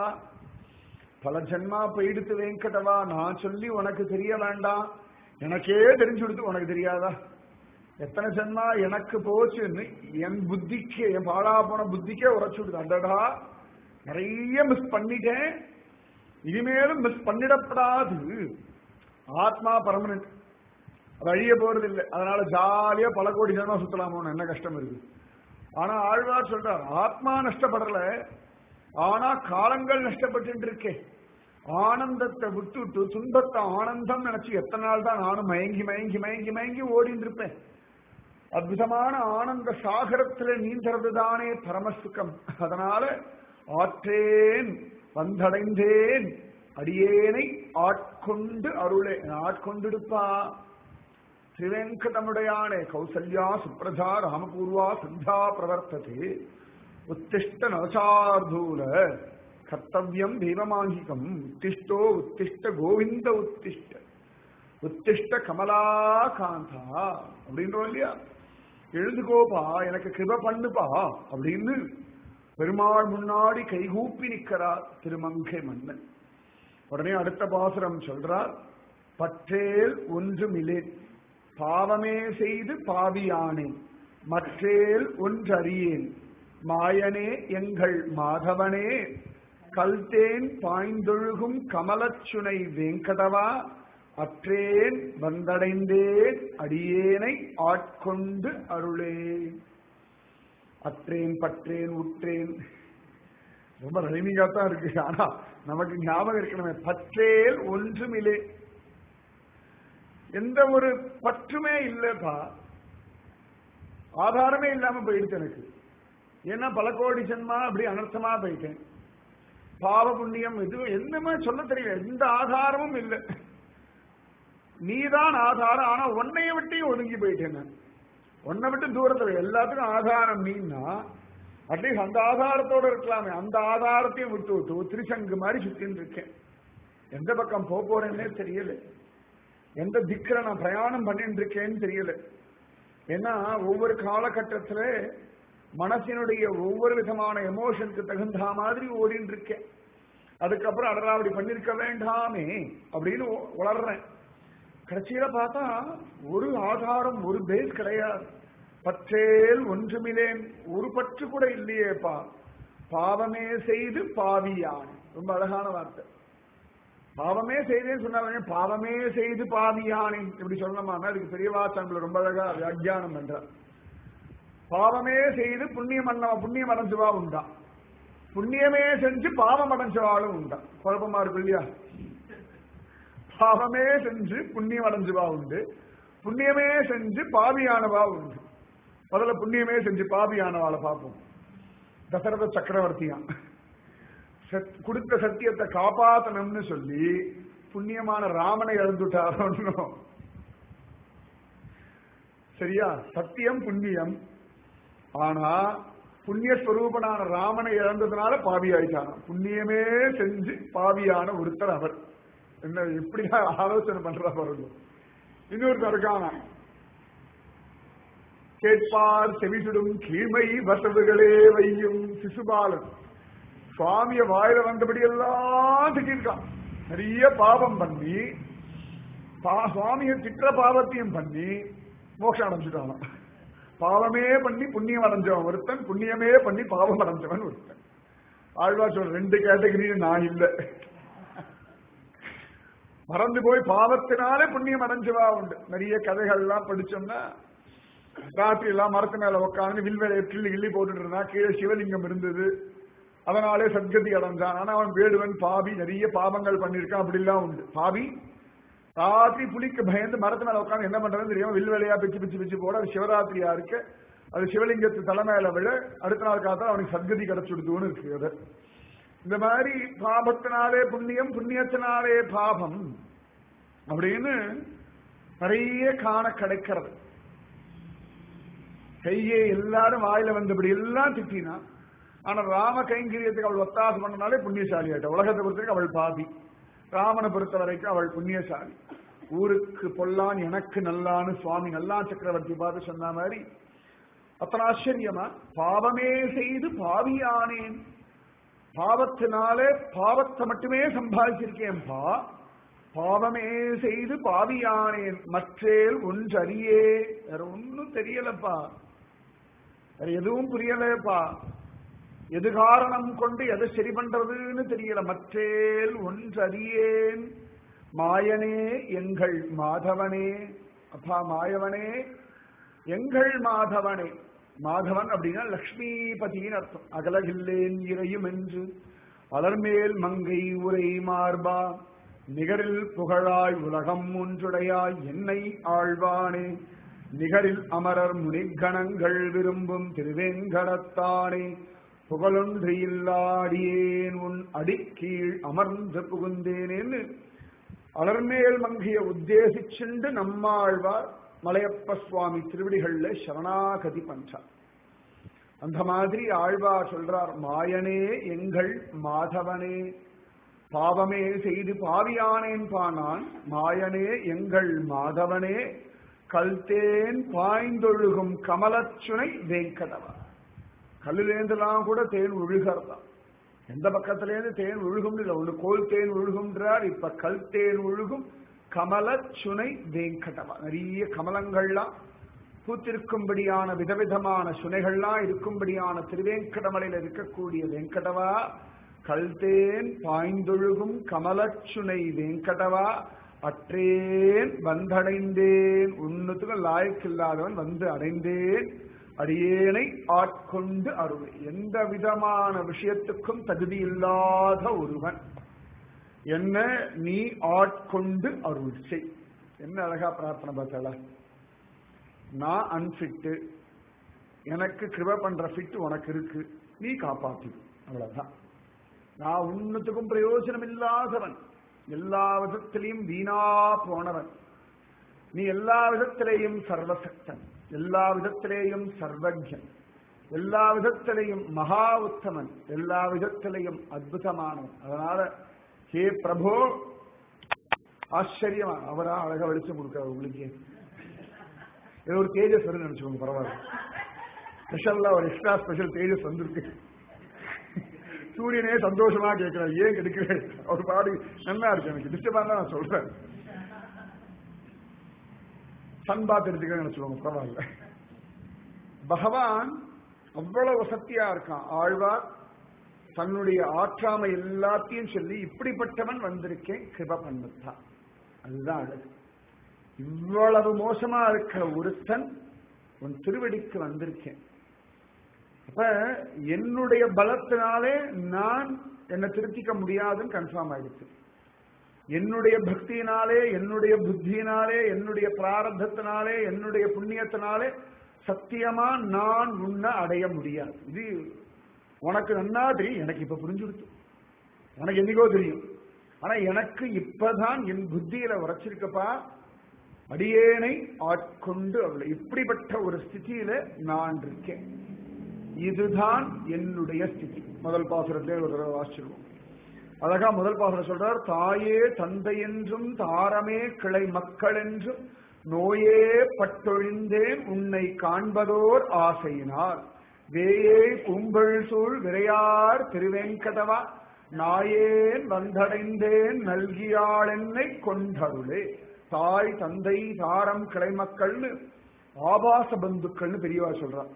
பல ஜென்மா போயிடுத்து வெங்கடவா நான் சொல்லி உனக்கு தெரிய வேண்டாம் எனக்கே தெரிஞ்சு கொடுத்து உனக்கு தெரியாதா எத்தனை ஜென்மா எனக்கு போச்சுன்னு என் புத்திக்கு என் பாழா போன புத்திக்கே உரைச்சு விடுது அடடா நிறைய மிஸ் பண்ணிட்டேன் இனிமேலும் மிஸ் பண்ணிடப்படாது ஆத்மா பர்மனன்ட் அது அழிய போறது இல்லை அதனால ஜாலியா பல கோடி ஜென்மா சுத்தலாமோன்னு என்ன கஷ்டம் இருக்கு ஆனா ஆழ்வார் சொல்றார் ஆத்மா நஷ்டப்படல ஆனா காலங்கள் நஷ்டப்பட்டு இருக்கே ஆனந்தத்தை விட்டுட்டு துன்பத்தை ஆனந்தம் நினைச்சு எத்தனை நாள் தான் நானும் மயங்கி மயங்கி மயங்கி மயங்கி ஓடிட்டு இருப்பேன் அற்புதமான ஆனந்த சாகரத்துல நீந்தறது தானே பரமசுகம் அதனால ஆற்றேன் வந்தடைந்தேன் அடியேனை ஆட்கொண்டு அருளே ஆட்கொண்டிருப்பா திரிவேங்கடமுடையானே கௌசல்யா சுப்ரஜா ராமபூர்வா சந்தா பிரவர்த்ததே உத்திஷ்ட நவசார்தூல கர்த்தவியம் தெய்வமாங்கிகம் உத்திஷ்டோ உத்திஷ்ட கோவிந்த உத்திஷ்ட உத்திஷ்ட கமலா காந்தா அப்படின்றோம் இல்லையா எழுந்துகோப்பா எனக்கு கிருப பண்ணுப்பா அப்படின்னு பெருமாள் முன்னாடி கைகூப்பி நிற்கிறார் திருமங்கை மன்னன் உடனே அடுத்த பாசுரம் சொல்றார் பற்றேல் ஒன்றுமிலேன் பாவமே செய்து பாவியானேன் மற்றேல் ஒன்றறியேன் மாயனே எங்கள் மாதவனே கல்தேன் பாய்ந்தொழுகும் கமலச்சுனை வேங்கடவா அற்றேன் வந்தடைந்தேன் அடியேனை ஆட்கொண்டு அருளே அற்றேன் பற்றேன் உற்றேன் ரொம்ப ரைமிங்கா தான் இருக்கு ஆனா நமக்கு ஞாபகம் இருக்கணுமே பற்றேல் ஒன்றுமில்லை எந்த ஒரு பற்றுமே இல்லப்பா ஆதாரமே இல்லாம போயிடுச்சு எனக்கு ஏன்னா பல கோடி ஜென்மா அப்படி அனர்த்தமா போயிட்டேன் பாவ புண்ணியம் எதுவும் என்னமே சொல்ல தெரியல எந்த ஆதாரமும் இல்லை நீதான் ஆதாரம் ஆனா உன்னைய விட்டு ஒதுங்கி போயிட்டேன் நான் உன்னை விட்டு தூரத்துல எல்லாத்துக்கும் ஆதாரம் நீன்னா அட்லீஸ்ட் அந்த ஆதாரத்தோட இருக்கலாமே அந்த ஆதாரத்தையும் விட்டு விட்டு திருச்சங்கு மாதிரி சுத்தின்னு இருக்கேன் எந்த பக்கம் போக போறேன்னே தெரியல எந்த திக்கிற நான் பிரயாணம் பண்ணிட்டு இருக்கேன்னு தெரியல ஏன்னா ஒவ்வொரு காலகட்டத்துல மனசினுடைய ஒவ்வொரு விதமான எமோஷனுக்கு தகுந்த மாதிரி ஓடின்னு இருக்கேன் அதுக்கப்புறம் அடரா அப்படி பண்ணிருக்க வேண்டாமே அப்படின்னு உளர்றேன் கடைசியில பார்த்தா ஒரு ஆதாரம் ஒரு பேஸ் கிடையாது பற்றேல் ஒன்றுமிலேன் ஒரு பற்று கூட இல்லையேப்பா பாவமே செய்து பாவியான் ரொம்ப அழகான வார்த்தை பாவமே செய்தேன்னு சொன்னாங்க பாவமே செய்து பாவியானேன் இப்படி சொல்லணுமா அதுக்கு பெரியவாசன்ல ரொம்ப அழகா வியாக்கியானம் பண்றார் பாவமே செய்து புண்ணியம் அண்ணவ புண்ணியம் அடைஞ்சவா உண்டா புண்ணியமே செஞ்சு பாவம் அடைஞ்சவாளும் உண்டா குழப்பமா இருக்கு இல்லையா பாவமே செஞ்சு புண்ணியம் அடைஞ்சவா உண்டு புண்ணியமே செஞ்சு பாவியானவா உண்டு முதல்ல புண்ணியமே செஞ்சு பாவியானவாளை பார்ப்போம் தசரத சக்கரவர்த்தியா கொடுத்த சத்தியத்தை காப்பாத்தணும்னு சொல்லி புண்ணியமான ராமனை இழந்துட்டாரோ சரியா சத்தியம் புண்ணியம் ஆனா புண்ணியஸ்வரூபனான ராமனை இழந்ததுனால பாவி ஆயிட்டான புண்ணியமே செஞ்சு பாவியான ஒருத்தர் அவர் என்ன எப்படிதான் ஆலோசனை பண்றா பாருங்க இன்னொருத்தர் இருக்கான கேட்பார் செவிசுடும் கீழ்மை வசவுகளே வையும் சிசுபாலன் சுவாமிய வாயில வந்தபடி எல்லாம் திட்டிருக்கான் நிறைய பாவம் பண்ணி சுவாமிய திட்ட பாவத்தையும் பண்ணி மோட்சம் அடைஞ்சுட்டான் பாவமே பண்ணி புண்ணியம் அடைஞ்சவன் ஒருத்தன் புண்ணியமே பண்ணி பாவம் அடைஞ்சவன் ஒருத்தன் ஆழ்வார் சொல்ற ரெண்டு கேட்டகரியும் நான் இல்லை மறந்து போய் பாவத்தினாலே புண்ணியம் அடைஞ்சவா உண்டு நிறைய கதைகள்லாம் படிச்சோம்னா ராத்திரி எல்லாம் மரத்து மேல உட்காந்து வில்வேலையை கிள்ளி கிள்ளி போட்டுட்டு இருந்தான் கீழே சிவலிங்கம் இருந்தது அதனாலே சத்கதி அடைஞ்சான் ஆனா அவன் வேடுவன் பாவி நிறைய பாவங்கள் பண்ணிருக்கான் அப்படிலாம் உண்டு பாவி ராத்திரி புலிக்கு பயந்து மரத்து மேல உட்காந்து என்ன பண்றதுன்னு தெரியாம வில்வேலையா பிச்சு பிச்சு பிச்சு போட அது சிவராத்திரியா இருக்கு அது சிவலிங்கத்து தலைமையில விட அடுத்த நாள் காத்தா அவனுக்கு சத்கதி கிடைச்சுடுதுன்னு இருக்கு அது இந்த மாதிரி பாபத்தினாலே புண்ணியம் புண்ணியத்தினாலே பாபம் அப்படின்னு நிறைய காண கிடைக்கிறது கையே எல்லாரும் வாயில வந்தபடி எல்லாம் திட்டினா ஆனா ராம கைங்கரியத்துக்கு அவள் ஒத்தாசம் பண்ணனாலே புண்ணியசாலி ஆயிட்ட உலகத்தை பொறுத்தவரைக்கும் அவள் பாதி ராமனை பொறுத்த வரைக்கும் அவள் புண்ணியசாலி ஊருக்கு பொல்லான் எனக்கு நல்லான்னு சுவாமி நல்லா சக்கரவர்த்தி பார்த்து சொன்ன மாதிரி அத்தனை ஆச்சரியமா பாவமே செய்து பாவியானேன் பாவத்தினாலே பாவத்தை மட்டுமே சம்பாதிச்சிருக்கேன்பா பாவமே செய்து பாவியானேன் மற்றேல் ஒன்றறியே வேற ஒன்னும் தெரியலப்பா வேற எதுவும் புரியலப்பா எது காரணம் கொண்டு எதை சரி பண்றதுன்னு தெரியல மற்றேல் ஒன்றறியேன் மாயனே எங்கள் மாதவனே அப்பா மாயவனே எங்கள் மாதவனே மாதவன் அப்படின்னா லக்ஷ்மிபதியின் அர்த்தம் அகலகில்லேன் இறையும் என்று அலர்மேல் மங்கை உரை மார்பா நிகரில் புகழாய் உலகம் ஒன்றுடையாய் என்னை ஆழ்வானே நிகரில் அமரர் முனிகணங்கள் விரும்பும் திருவேங்கடத்தானே புகழொன்று இல்லாடியேன் உன் அடிக்கீழ் அமர்ந்து புகுந்தேனேன்னு அலர்மேல் மங்கைய உத்தேசிச்சுண்டு நம்மாழ்வார் மலையப்ப சுவாமி திருவடிகள்ல சரணாகதி பண்றார் அந்த மாதிரி ஆழ்வார் சொல்றார் மாயனே எங்கள் மாதவனே பாவமே செய்து பாவியானேன் பானான் மாயனே எங்கள் மாதவனே கல்தேன் பாய்ந்தொழுகும் கமலச்சுனை வேங்கடவா கல்லிலேருந்துலாம் கூட தேன் ஒழுகிறதா எந்த பக்கத்திலேருந்து தேன் ஒழுகும் இல்லை ஒன்று கோல் தேன் ஒழுகும்ன்றார் இப்ப கல் தேன் ஒழுகும் கமல சுனை வேங்கடவா நிறைய கமலங்கள்லாம் பூத்திருக்கும்படியான விதவிதமான சுனைகள்லாம் இருக்கும்படியான திருவேங்கடமலையில் இருக்கக்கூடிய வெங்கடவா கல்தேன் பாய்ந்தொழுகும் கமலச்சுனை வேங்கடவா அற்றேன் வந்தடைந்தேன் உன்னத்துக்கு லாயக்கில்லாதவன் வந்து அடைந்தேன் அடியேனை ஆட்கொண்டு அருள் எந்த விதமான விஷயத்துக்கும் தகுதி இல்லாத ஒருவன் என்ன நீ ஆட்கொண்டு அருள் செய் என்ன அழகா பிரார்த்தனை பார்த்தாளா நான் அன்ஃபிட்டு எனக்கு கிருப பண்ற ஃபிட் உனக்கு இருக்கு நீ காப்பாத்து அவ்வளவுதான் நான் உன்னத்துக்கும் பிரயோஜனம் இல்லாதவன் எல்லா விதத்திலையும் வீணா போனவன் நீ எல்லா விதத்திலேயும் சர்வசக்தன் எல்லா விதத்திலேயும் சர்வஜன் எல்லா விதத்திலையும் மகா உத்தமன் எல்லா விதத்திலையும் அற்புதமானவன் அதனால ஹே பிரபு ஆச்சரியமா அவரா அழகா வெளிச்சம் கொடுக்க உங்களுக்கு ஏதோ ஒரு தேஜஸ் வருது நினைச்சுக்கோங்க பரவாயில்ல ஸ்பெஷல்லா ஒரு எக்ஸ்ட்ரா ஸ்பெஷல் தேஜஸ் வந்திருக்கு சூரியனே சந்தோஷமா கேட்கிறார் ஏன் கெடுக்கிறேன் அவர் பாடு நல்லா இருக்கு எனக்கு டிஸ்டர்பா தான் நான் சொல்றேன் சன் பாத் எடுத்துக்கிறேன் நினைச்சுக்கோங்க பரவாயில்ல பகவான் அவ்வளவு வசத்தியா இருக்கான் ஆழ்வார் தன்னுடைய ஆற்றாமை எல்லாத்தையும் சொல்லி இப்படிப்பட்டவன் வந்திருக்கேன் கிருப பண்ணத்தான் அதுதான் அழகு இவ்வளவு மோசமா இருக்கிற ஒருத்தன் உன் திருவடிக்கு வந்திருக்கேன் அப்ப என்னுடைய பலத்தினாலே நான் என்னை திருத்திக்க முடியாதுன்னு கன்ஃபார்ம் ஆயிடுச்சு என்னுடைய பக்தியினாலே என்னுடைய புத்தியினாலே என்னுடைய பிராரத்தத்தினாலே என்னுடைய புண்ணியத்தினாலே சத்தியமா நான் உன்னை அடைய முடியாது இது உனக்கு நன்னா தெரியும் எனக்கு இப்ப புரிஞ்சுடுத்து உனக்கு என்னைக்கோ தெரியும் ஆனா எனக்கு இப்பதான் என் புத்தியில உரைச்சிருக்கப்பா அடியேனை ஆட்கொண்டு அவளை இப்படிப்பட்ட ஒரு ஸ்திதியில நான் இருக்கேன் இதுதான் என்னுடைய ஸ்திதி முதல் பாசுரத்திலே ஒரு தடவை வாசிச்சிருவோம் அழகா முதல் பாசுரம் சொல்றார் தாயே தந்தை என்றும் தாரமே கிளை மக்கள் என்றும் நோயே பட்டொழிந்தேன் உன்னை காண்பதோர் ஆசையினார் வேயே கும்பல் சூழ் விரையார் திருவேங்கடவா நாயேன் வந்தடைந்தேன் நல்கியாள் என்னை கொண்டருளே தாய் தந்தை தாரம் கிளைமக்கள்னு ஆபாச பந்துக்கள்னு பெரியவா சொல்றான்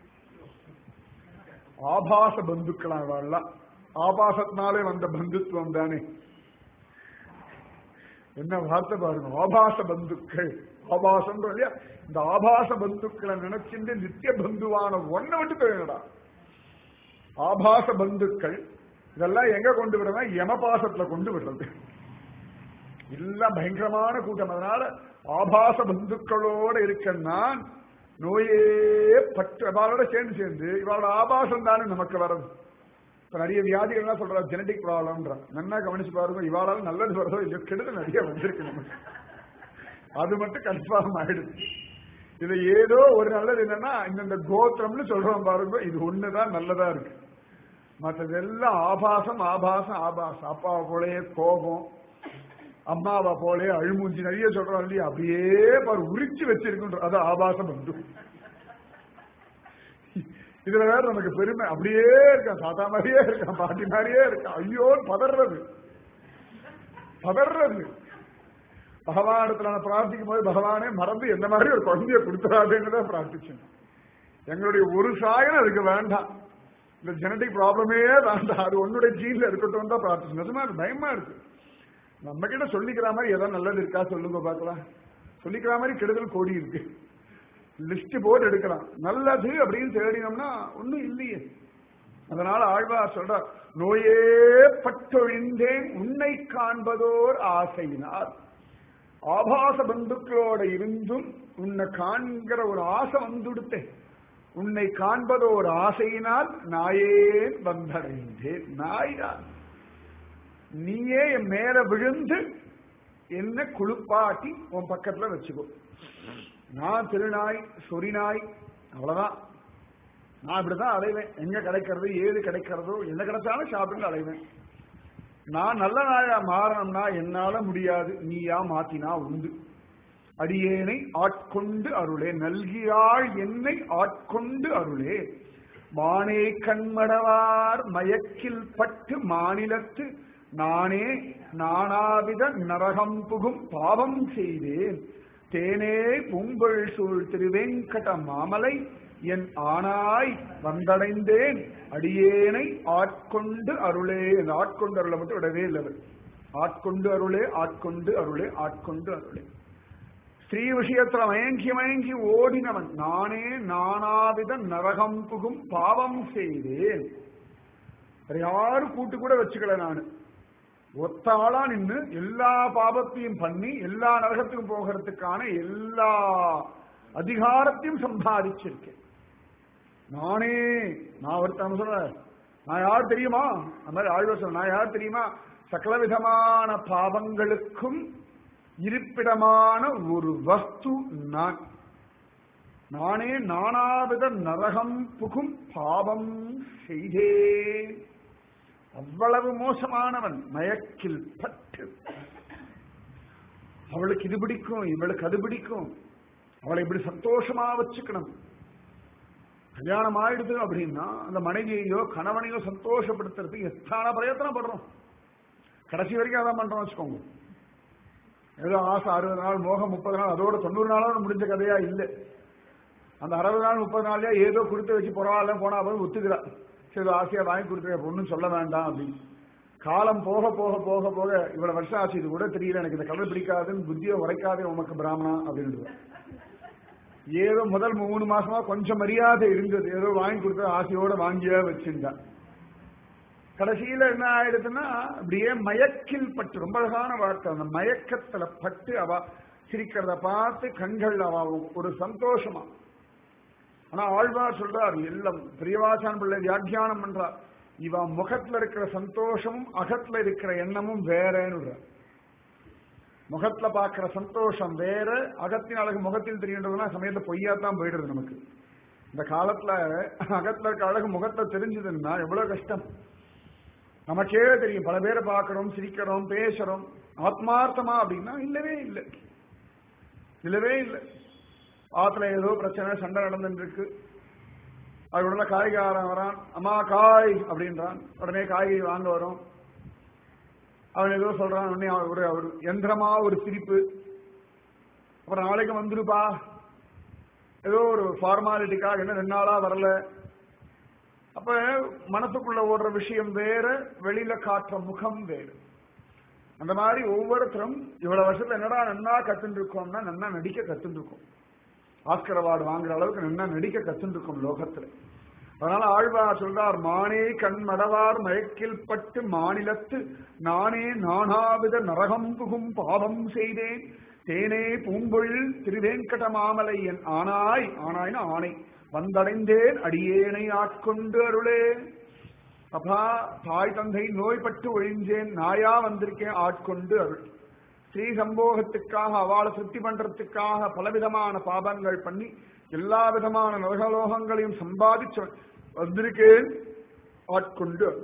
ஆபாச பந்துக்களா வாழலாம் ஆபாசத்தினாலே வந்த பந்துத்துவம் தானே என்ன வார்த்தை பாருங்க ஆபாச பந்துக்கள் ஆபாசம் இல்லையா இந்த ஆபாச பந்துக்களை நினைச்சிட்டு நித்திய பந்துவான ஒன்ன விட்டு போயிடா ஆபாச பந்துக்கள் இதெல்லாம் எங்க கொண்டு விடுறதா யமபாசத்துல கொண்டு விடுறது எல்லாம் பயங்கரமான கூட்டம் அதனால ஆபாச பந்துக்களோட இருக்க நான் நோயே பற்று இவாளோட சேர்ந்து சேர்ந்து இவாளோட ஆபாசம் தானே நமக்கு வர்றது இப்ப நிறைய வியாதிகள்லாம் சொல்றா ஜெனடிக் ப்ராப்ளம்ன்றா நல்லா கவனிச்சு பாருங்க இவாளால நல்லது வருதோ இல்லையோ கெடுதல் நிறைய வந்திருக்கு நமக்கு அது மட்டும் கன்ஃபார்ம் ஆயிடுது இது ஏதோ ஒரு நல்லது என்னன்னா இந்த கோத்திரம்னு சொல்றோம் பாருங்க இது ஒண்ணுதான் நல்லதா இருக்கு மற்றதெல்லாம் ஆபாசம் ஆபாசம் ஆபாசம் அப்பாவை போலயே கோபம் அம்மாவை போலே அழுமூஞ்சி நிறைய சொல்றோம் இல்லையா அப்படியே பாரு உரிச்சு வச்சிருக்குன்ற அது ஆபாசம் வந்து இதுல வேற நமக்கு பெருமை அப்படியே இருக்கான் தாத்தா மாதிரியே இருக்கான் பாட்டி மாதிரியே இருக்கான் ஐயோ பதறது பதறது பகவான் இடத்துல நான் பிரார்த்திக்கும் போது பகவானே மறந்து எந்த மாதிரி ஒரு குழந்தைய கொடுத்துறாதுன்னு தான் பிரார்த்திச்சேன் எங்களுடைய ஒரு சாயனம் அதுக்கு வேண்டாம் இந்த ஜெனடிக் ப்ராப்ளமே வேண்டாம் அது உன்னுடைய ஜீன்ல இருக்கட்டும் தான் பிரார்த்திச்சு நிஜமா இருக்கு பயமா இருக்கு நம்ம கிட்ட சொல்லிக்கிற மாதிரி ஏதோ நல்லது இருக்கா சொல்லுங்க பார்க்கலாம் சொல்லிக்கிற மாதிரி கெடுதல் கோடி இருக்கு லிஸ்ட் போட்டு எடுக்கலாம் நல்லது அப்படின்னு தேடினோம்னா ஒண்ணும் இல்லையே அதனால ஆழ்வார் சொல்றார் நோயே பட்டொழிந்தேன் உன்னை காண்பதோர் ஆசையினார் ஆபாச பந்துக்களோட இருந்தும் உன்னை காண்கிற ஒரு ஆசை வந்துடுத்தேன் உன்னை காண்பதோ ஒரு ஆசையினால் நாயேன் வந்தடைந்தேன் நாய்தான் நீயே என் மேல விழுந்து என்ன குளிப்பாட்டி உன் பக்கத்துல வச்சுக்கோ நான் திருநாய் சொரிநாய் அவ்வளவுதான் நான் இப்படிதான் அலைவேன் எங்க கிடைக்கிறது ஏது கிடைக்கிறதோ என்ன கிடைச்சாலும் ஷாப்பிங் அலைவேன் நான் நல்ல நாயா மாறணும்னா என்னால முடியாது நீயா மாத்தினா உண்டு அடியேனை ஆட்கொண்டு அருளே நல்கியாள் என்னை ஆட்கொண்டு அருளே மானே கண்மடவார் மயக்கில் பட்டு மாநிலத்து நானே நானாவித நரகம் புகும் பாவம் செய்தேன் தேனே பூங்கொள் சூழ் திருவேங்கட மாமலை என் ஆனாய் வந்தடைந்தேன் அடியேனை ஆட்கொண்டு அருளே இந்த ஆட்கொண்டு அருளை மட்டும் விடவே இல்லை அவர். ஆட்கொண்டு அருளே ஆட்கொண்டு அருளே ஆட்கொண்டு அருளே ஸ்ரீ விஷயத்துல மயங்கி மயங்கி ஓடினவன் நானே நானாவித நரகம் புகும் பாவம் செய்தேன் வேற யாரும் கூட்டு கூட வச்சுக்கல நானு ஒத்த ஆளா நின்னு எல்லா பாவத்தையும் பண்ணி எல்லா நரகத்துக்கும் போகிறதுக்கான எல்லா அதிகாரத்தையும் சம்பாதிச்சிருக்கேன் நானே நான் ஒருத்தன் சொல்ற நான் யார் தெரியுமா அந்த மாதிரி ஆழ்வார் சொல்ற நான் யார் தெரியுமா சகல விதமான பாவங்களுக்கும் இருப்பிடமான ஒரு வஸ்து நான் நானே நானாவித நரகம் புகும் பாவம் செய்தேன் அவ்வளவு மோசமானவன் மயக்கில் பட்டு அவளுக்கு இது பிடிக்கும் இவளுக்கு அது பிடிக்கும் அவளை இப்படி சந்தோஷமா வச்சுக்கணும் கல்யாணம் ஆயிடுது அப்படின்னா அந்த மனைவியையோ கணவனையோ சந்தோஷப்படுத்துறதுக்கு எத்தான பிரயத்தனம் படுறோம் கடைசி வரைக்கும் அதான் பண்றோம் வச்சுக்கோங்க ஏதோ ஆசை அறுபது நாள் மோகம் முப்பது நாள் அதோட தொண்ணூறு நாளோட முடிஞ்ச கதையா இல்லை அந்த அறுபது நாள் முப்பது நாள்லயே ஏதோ கொடுத்து வச்சு பரவாயில்ல போனா போய் ஒத்துக்கிறா சரி ஏதோ ஆசையா வாங்கி கொடுத்துருக்க ஒன்றும் சொல்ல வேண்டாம் அப்படின்னு காலம் போக போக போக போக இவ்வளவு வருஷம் ஆச்சு இது கூட தெரியல எனக்கு இந்த கலர் பிடிக்காதுன்னு புத்தியை உரைக்காதே உமக்கு பிராமணா அப்படின்னு ஏதோ முதல் மூணு மாசமா கொஞ்சம் மரியாதை இருந்தது ஏதோ வாங்கி கொடுத்த ஆசையோட வாங்கியா வச்சிருந்தா கடைசியில என்ன ஆயிடுதுன்னா அப்படியே மயக்கில் பட்டு ரொம்ப அழகான வார்த்தை அந்த மயக்கத்துல பட்டு அவ சிரிக்கிறத பார்த்து கண்கள் அவ ஒரு சந்தோஷமா ஆனா ஆழ்வார் சொல்றார் எல்லாம் பிரியவாசான் பிள்ளை வியாக்கியானம் பண்றார் இவ முகத்துல இருக்கிற சந்தோஷமும் அகத்துல இருக்கிற எண்ணமும் வேறன்னு முகத்துல பாக்குற சந்தோஷம் வேற அகத்தின் அழகு முகத்தில் தெரியுன்றதுனா சமயத்துல பொய்யாத்தான் போயிடுது நமக்கு இந்த காலத்துல அகத்துல இருக்க அழகு முகத்துல தெரிஞ்சதுன்னா எவ்வளவு கஷ்டம் நமக்கே தெரியும் பல பேரை பார்க்கிறோம் சிரிக்கிறோம் பேசுறோம் ஆத்மார்த்தமா அப்படின்னா இல்லவே இல்லை இல்லவே இல்லை ஆத்துல ஏதோ பிரச்சனை சண்டை நடந்துட்டு இருக்கு அது உடனே காய்காரன் வரான் அம்மா காய் அப்படின்றான் உடனே காய்கறி வாங்க வரும் அவன் ஏதோ சொல்றான் உடனே அவன் ஒரு ஒரு எந்திரமா ஒரு சிரிப்பு அப்புறம் நாளைக்கு வந்துருப்பா ஏதோ ஒரு ஃபார்மாலிட்டிக்காக என்ன ரெண்டு நாளா வரல அப்ப மனசுக்குள்ள ஓடுற விஷயம் வேற வெளியில காட்டுற முகம் வேறு அந்த மாதிரி ஒவ்வொருத்தரும் இவ்வளவு வருஷத்துல என்னடா நன்னா கத்துட்டு இருக்கோம்னா நன்னா நடிக்க கத்துட்டு இருக்கோம் ஆஸ்கர் அவார்டு வாங்குற அளவுக்கு நன்னா நடிக்க கத்துட்டு இருக்கோம் லோகத்துல அதனால ஆழ்வார் சொல்றார் மானே கண் மடவார் மயக்கில் பட்டு மாநிலத்து நானே நானாவித நரகம் புகும் பாவம் செய்தேன் தேனே பூம்பொழில் திருவேங்கட மாமலை என் ஆனாய் ஆனாய்னா ஆணை வந்தடைந்தேன் அடியேனை ஆட்கொண்டு அருளே அப்பா தாய் தந்தை நோய்பட்டு ஒழிஞ்சேன் நாயா வந்திருக்கேன் ஆட்கொண்டு அருள் ஸ்ரீ சம்போகத்துக்காக அவளை திருப்தி பண்றதுக்காக பலவிதமான பாபங்கள் பண்ணி எல்லா விதமான நரகலோகங்களையும் சம்பாதிச்சு வந்திருக்கேன் ஆட்கொண்டு அருள்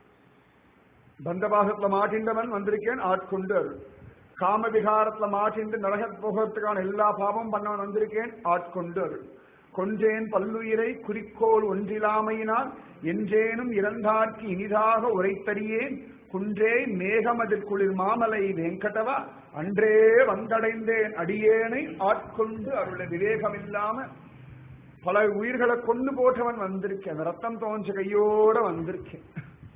பந்தபாகத்துல மாட்டின்றவன் வந்திருக்கேன் ஆட்கொண்டு அருள் காம விகாரத்துல மாட்டிண்டு நரக போகிறதுக்கான எல்லா பாவம் பண்ணவன் வந்திருக்கேன் ஆட்கொண்டு அருள் கொஞ்சேன் பல்லுயிரை குறிக்கோள் ஒன்றிலாமையினால் என்றேனும் இறந்தார்க்கு இனிதாக உரைத்தறியேன் குன்றே மேகமதில் குளிர் மாமலை வெங்கடவா அன்றே வந்தடைந்தேன் அடியேனை ஆட்கொண்டு அருள விவேகம் இல்லாம பல உயிர்களை கொண்டு போட்டவன் வந்திருக்கேன் ரத்தம் தோஞ்ச கையோட வந்திருக்கேன்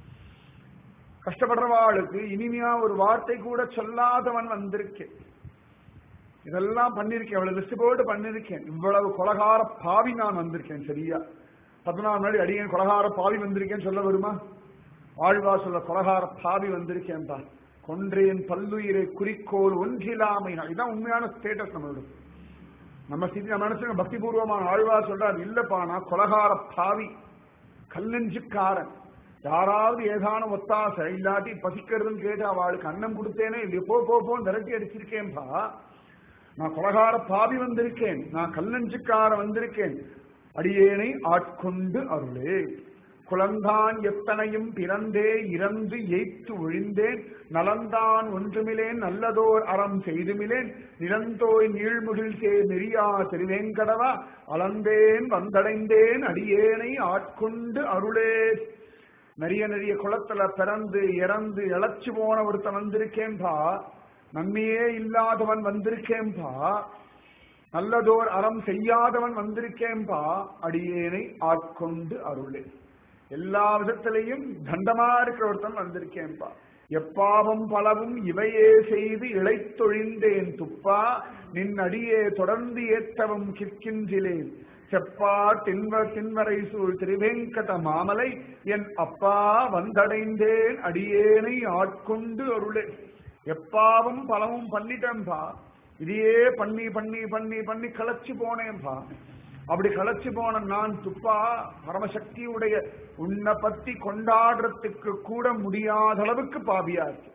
கஷ்டப்படுறவாளுக்கு இனிமையா ஒரு வார்த்தை கூட சொல்லாதவன் வந்திருக்கேன் இதெல்லாம் பண்ணிருக்கேன் இவ்வளவு லிஸ்ட் போட்டு பண்ணிருக்கேன் இவ்வளவு கொலகார பாவி நான் வந்திருக்கேன் சரியா பத்து நாள் முன்னாடி அடியேன் கொலகார பாவி வந்திருக்கேன்னு சொல்ல வருமா ஆழ்வா சொல்ல கொலகார பாவி வந்திருக்கேன் தான் கொன்றேன் பல்லுயிரை குறிக்கோள் ஒன்றிலாமை இதான் உண்மையான ஸ்டேட்டஸ் நம்மளோட நம்ம ஸ்திதி நம்ம நினைச்சு பக்தி பூர்வமான ஆழ்வா சொல்றாரு இல்லப்பா நான் கொலகார பாவி கல்லெஞ்சுக்காரன் யாராவது ஏதான ஒத்தாசை இல்லாட்டி பசிக்கிறதுன்னு கேட்டு அவளுக்கு அன்னம் கொடுத்தேனே இல்லையோ போ போ போன்னு விரட்டி அடிச்சிருக்கேன்பா நான் கொலகார பாவி வந்திருக்கேன் நான் கல்லஞ்சுக்கார வந்திருக்கேன் அடியேனை ஆட்கொண்டு அருளே குழந்தான் எத்தனையும் பிறந்தே இறந்து எய்த்து ஒழிந்தேன் நலந்தான் ஒன்றுமிலேன் நல்லதோர் அறம் செய்துமிலேன் நிலந்தோய் நீழ்முகில் சே நெறியா திருவேங்கடவா அளந்தேன் வந்தடைந்தேன் அடியேனை ஆட்கொண்டு அருளே நிறைய நிறைய குளத்துல பிறந்து இறந்து இழைச்சு போன ஒருத்தன் வந்திருக்கேன்பா நன்மையே இல்லாதவன் வந்திருக்கேன்பா நல்லதோர் அறம் செய்யாதவன் வந்திருக்கேன்பா அடியேனை ஆட்கொண்டு அருளே எல்லா விதத்திலையும் தண்டமா இருக்கிற ஒருத்தன் வந்திருக்கேன்பா எப்பாவம் பலவும் இவையே செய்து இழைத்தொழிந்தேன் துப்பா நின் அடியே தொடர்ந்து ஏத்தவும் கிற்கின்றிலேன் செப்பா தின்வ தின்வரை சூழ் திருவேங்கட மாமலை என் அப்பா வந்தடைந்தேன் அடியேனை ஆட்கொண்டு அருளே எப்பாவும் பலவும் பண்ணிட்டேன்பா இதையே பண்ணி பண்ணி பண்ணி பண்ணி களைச்சு போனேன்பா அப்படி களைச்சு போன நான் துப்பா பரமசக்தியுடைய உன்னை பத்தி கொண்டாடுறதுக்கு கூட முடியாத அளவுக்கு பாவியா இருக்கு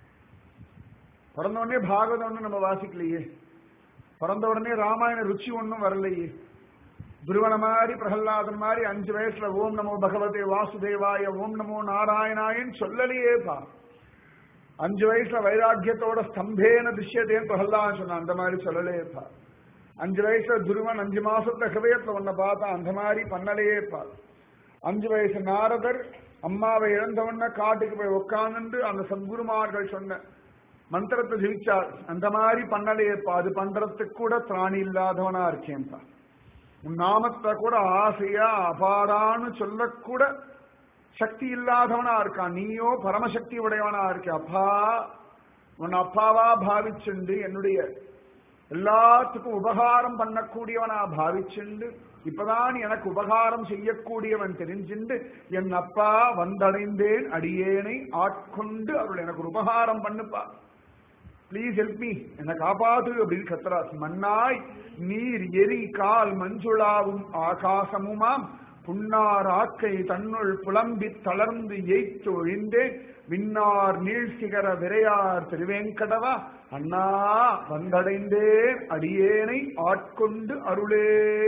பிறந்த உடனே பாகவதம் ஒன்றும் நம்ம வாசிக்கலையே பிறந்த உடனே ராமாயண ருச்சி ஒன்றும் வரலையே துருவன மாதிரி பிரகல்லாதன் மாதிரி அஞ்சு வயசுல ஓம் நமோ பகவதே வாசுதேவாய ஓம் நமோ நாராயணாயன்னு சொல்லலையேப்பா அஞ்சு வயசுல வைராக்கியத்தோட ஸ்தம்பேன திஷ்யதேன்னு பிரகல்லாதன் சொன்னான் அந்த மாதிரி சொல்லலையேப்பா அஞ்சு வயசுல துருவன் அஞ்சு மாசத்துல ஹிருதயத்துல ஒன்ன பார்த்தா அந்த மாதிரி பண்ணலையேப்பா அஞ்சு வயசு நாரதர் அம்மாவை இழந்தவன காட்டுக்கு போய் உட்கார்ந்து அந்த சத்குருமார்கள் சொன்ன மந்திரத்தை ஜெயிச்சார் அந்த மாதிரி பண்ணலையேப்பா அது பண்றதுக்கு கூட திராணி இல்லாதவனா இருக்கேன்ப்பா உன் நாமத்தை கூட ஆசையா அபாரான்னு சொல்லக்கூட சக்தி இல்லாதவனா இருக்கான் நீயோ பரமசக்தி உடையவனா இருக்க அப்பா உன் அப்பாவா பாவிச்சுண்டு என்னுடைய எல்லாத்துக்கும் உபகாரம் பண்ணக்கூடியவனா பாவிச்சுண்டு இப்பதான் எனக்கு உபகாரம் செய்யக்கூடியவன் தெரிஞ்சுண்டு என் அப்பா வந்தடைந்தேன் அடியேனை ஆட்கொண்டு அவள் எனக்கு ஒரு உபகாரம் பண்ணுப்பா ப்ளீஸ் ஹெல்ப் மீ என்னை காப்பாத்து அப்படின்னு கத்துறாஸ் மண்ணாய் நீர் எரி கால் மஞ்சுளாவும் ஆகாசமுமாம் புன்னார் ஆக்கை தன்னுள் புலம்பி தளர்ந்து எய்த்து ஒழிந்தேன் விண்ணார் நீள் சிகர விரையார் திருவேங்கடவா அண்ணா வந்தடைந்தேன் அடியேனை ஆட்கொண்டு அருளே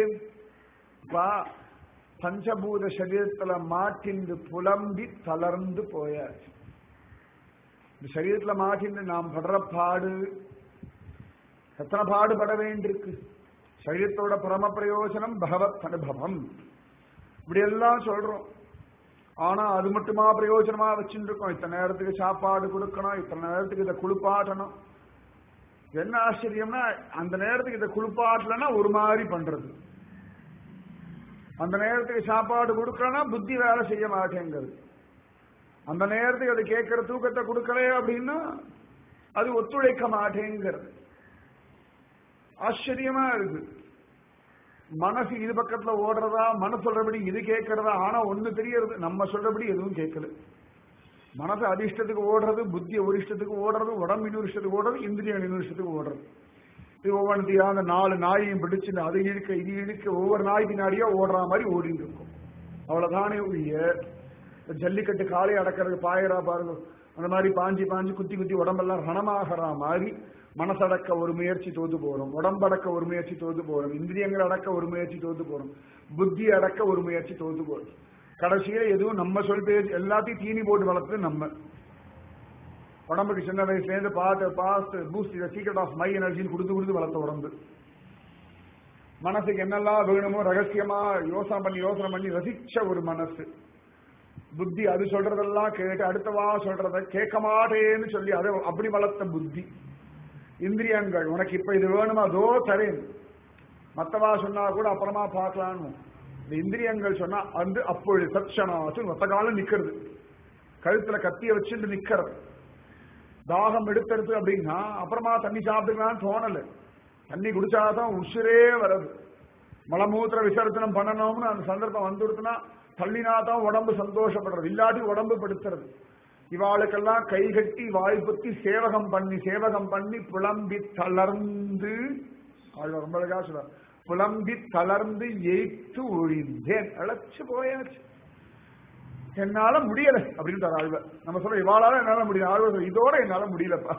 வா பஞ்சபூத சரீரத்துல மாட்டிந்து புலம்பி தளர்ந்து போயாச்சு இந்த சரீரத்துல மாட்டின்னு நாம் படுற பாடு எத்தனை பாடுபட வேண்டியிருக்கு சரீரத்தோட பரம பிரயோஜனம் பகவத் அனுபவம் இப்படி எல்லாம் சொல்றோம் ஆனா அது மட்டுமா பிரயோஜனமா வச்சுட்டு இருக்கோம் இத்தனை நேரத்துக்கு சாப்பாடு கொடுக்கணும் இத்தனை நேரத்துக்கு இதை குளிப்பாட்டணும் என்ன ஆச்சரியம்னா அந்த நேரத்துக்கு இதை குளிப்பாட்டலன்னா ஒரு மாதிரி பண்றது அந்த நேரத்துக்கு சாப்பாடு கொடுக்கலன்னா புத்தி வேலை செய்ய மாட்டேங்கிறது அந்த நேரத்துக்கு அது கேட்கிற தூக்கத்தை கொடுக்கல அப்படின்னா அது ஒத்துழைக்க மாட்டேங்கிறது ஆச்சரியமா இருக்கு மனசு இது பக்கத்துல ஓடுறதா மனசு சொல்றபடி இது கேட்கறதா ஆனா ஒண்ணு தெரியறது நம்ம சொல்றபடி எதுவும் கேட்கல மனசு அதிர்ஷ்டத்துக்கு ஓடுறது புத்தி ஒரு இஷ்டத்துக்கு ஓடுறது உடம்பு இன்னொரு இஷ்டத்துக்கு ஓடுறது இந்திரியம் இன்னொரு இஷ்டத்துக்கு ஓடுறது இது ஒவ்வொன்றையா அந்த நாலு நாயையும் பிடிச்சு அது இழுக்க இது இழுக்க ஒவ்வொரு நாய் பின்னாடியா ஓடுற மாதிரி ஓடிட்டு இருக்கும் அவ்வளவுதானே ஒழிய ஜல்லிக்கட்டு காலை அடக்கிறது பாயரா பாருங்க அந்த மாதிரி பாஞ்சி பாஞ்சி குத்தி குத்தி உடம்பெல்லாம் ரணமாகற மாதிரி மனசடக்க ஒரு முயற்சி தோத்து போறோம் உடம்படக்க ஒரு முயற்சி தோத்து போறோம் இந்திரியங்கள் அடக்க ஒரு முயற்சி தோத்து போறோம் புத்தி அடக்க ஒரு முயற்சி தோத்து போறோம் கடைசியில எதுவும் நம்ம சொல் பேச்சு எல்லாத்தையும் தீனி போட்டு வளர்த்து நம்ம உடம்புக்கு சின்ன வயசுல இருந்து பார்த்து fast Boost secret of my எனர்ஜின்னு கொடுத்து கொடுத்து வளர்த்த உடம்பு மனசுக்கு என்னெல்லாம் வேணுமோ ரகசியமா யோசனை பண்ணி யோசனை பண்ணி ரசிச்ச ஒரு மனசு புத்தி அது சொல்றதெல்லாம் கேட்டு அடுத்தவா சொல்றத கேட்க மாட்டேன்னு சொல்லி அதை அப்படி வளர்த்த புத்தி இந்திரியங்கள் உனக்கு இப்ப இது வேணுமா அதோ தரேன் மத்தவா சொன்னா கூட அப்புறமா பார்க்கலான்னு இந்த இந்திரியங்கள் சொன்னா வந்து அப்பொழுது சச்சனாச்சு மொத்த காலம் நிக்கிறது கழுத்துல கத்திய வச்சுட்டு நிக்கிறது தாகம் எடுத்துறது அப்படின்னா அப்புறமா தண்ணி சாப்பிட்டுக்கலாம்னு தோணல தண்ணி குடிச்சாதான் உசுரே வருது மலமூத்திர விசர்ஜனம் பண்ணணும்னு அந்த சந்தர்ப்பம் வந்துடுத்துனா தள்ளினா தான் உடம்பு சந்தோஷப்படுறது இல்லாட்டி உடம்பு படுத்துறது இவாளுக்கெல்லாம் கைகட்டி வாய்ப்புத்தி சேவகம் பண்ணி சேவகம் பண்ணி புலம்பி தளர்ந்து ஆழ்வார் ரொம்ப அழகா சொல்றார் புலம்பி தளர்ந்து எய்த்து ஒழிந்தேன் அழைச்சு போயாச்சு என்னால முடியல அப்படின்னு ஆழ்வார் நம்ம சொல்ற இவாளால என்னால முடியல ஆழ்வார் சொல்ற, இதோட என்னால முடியலப்பா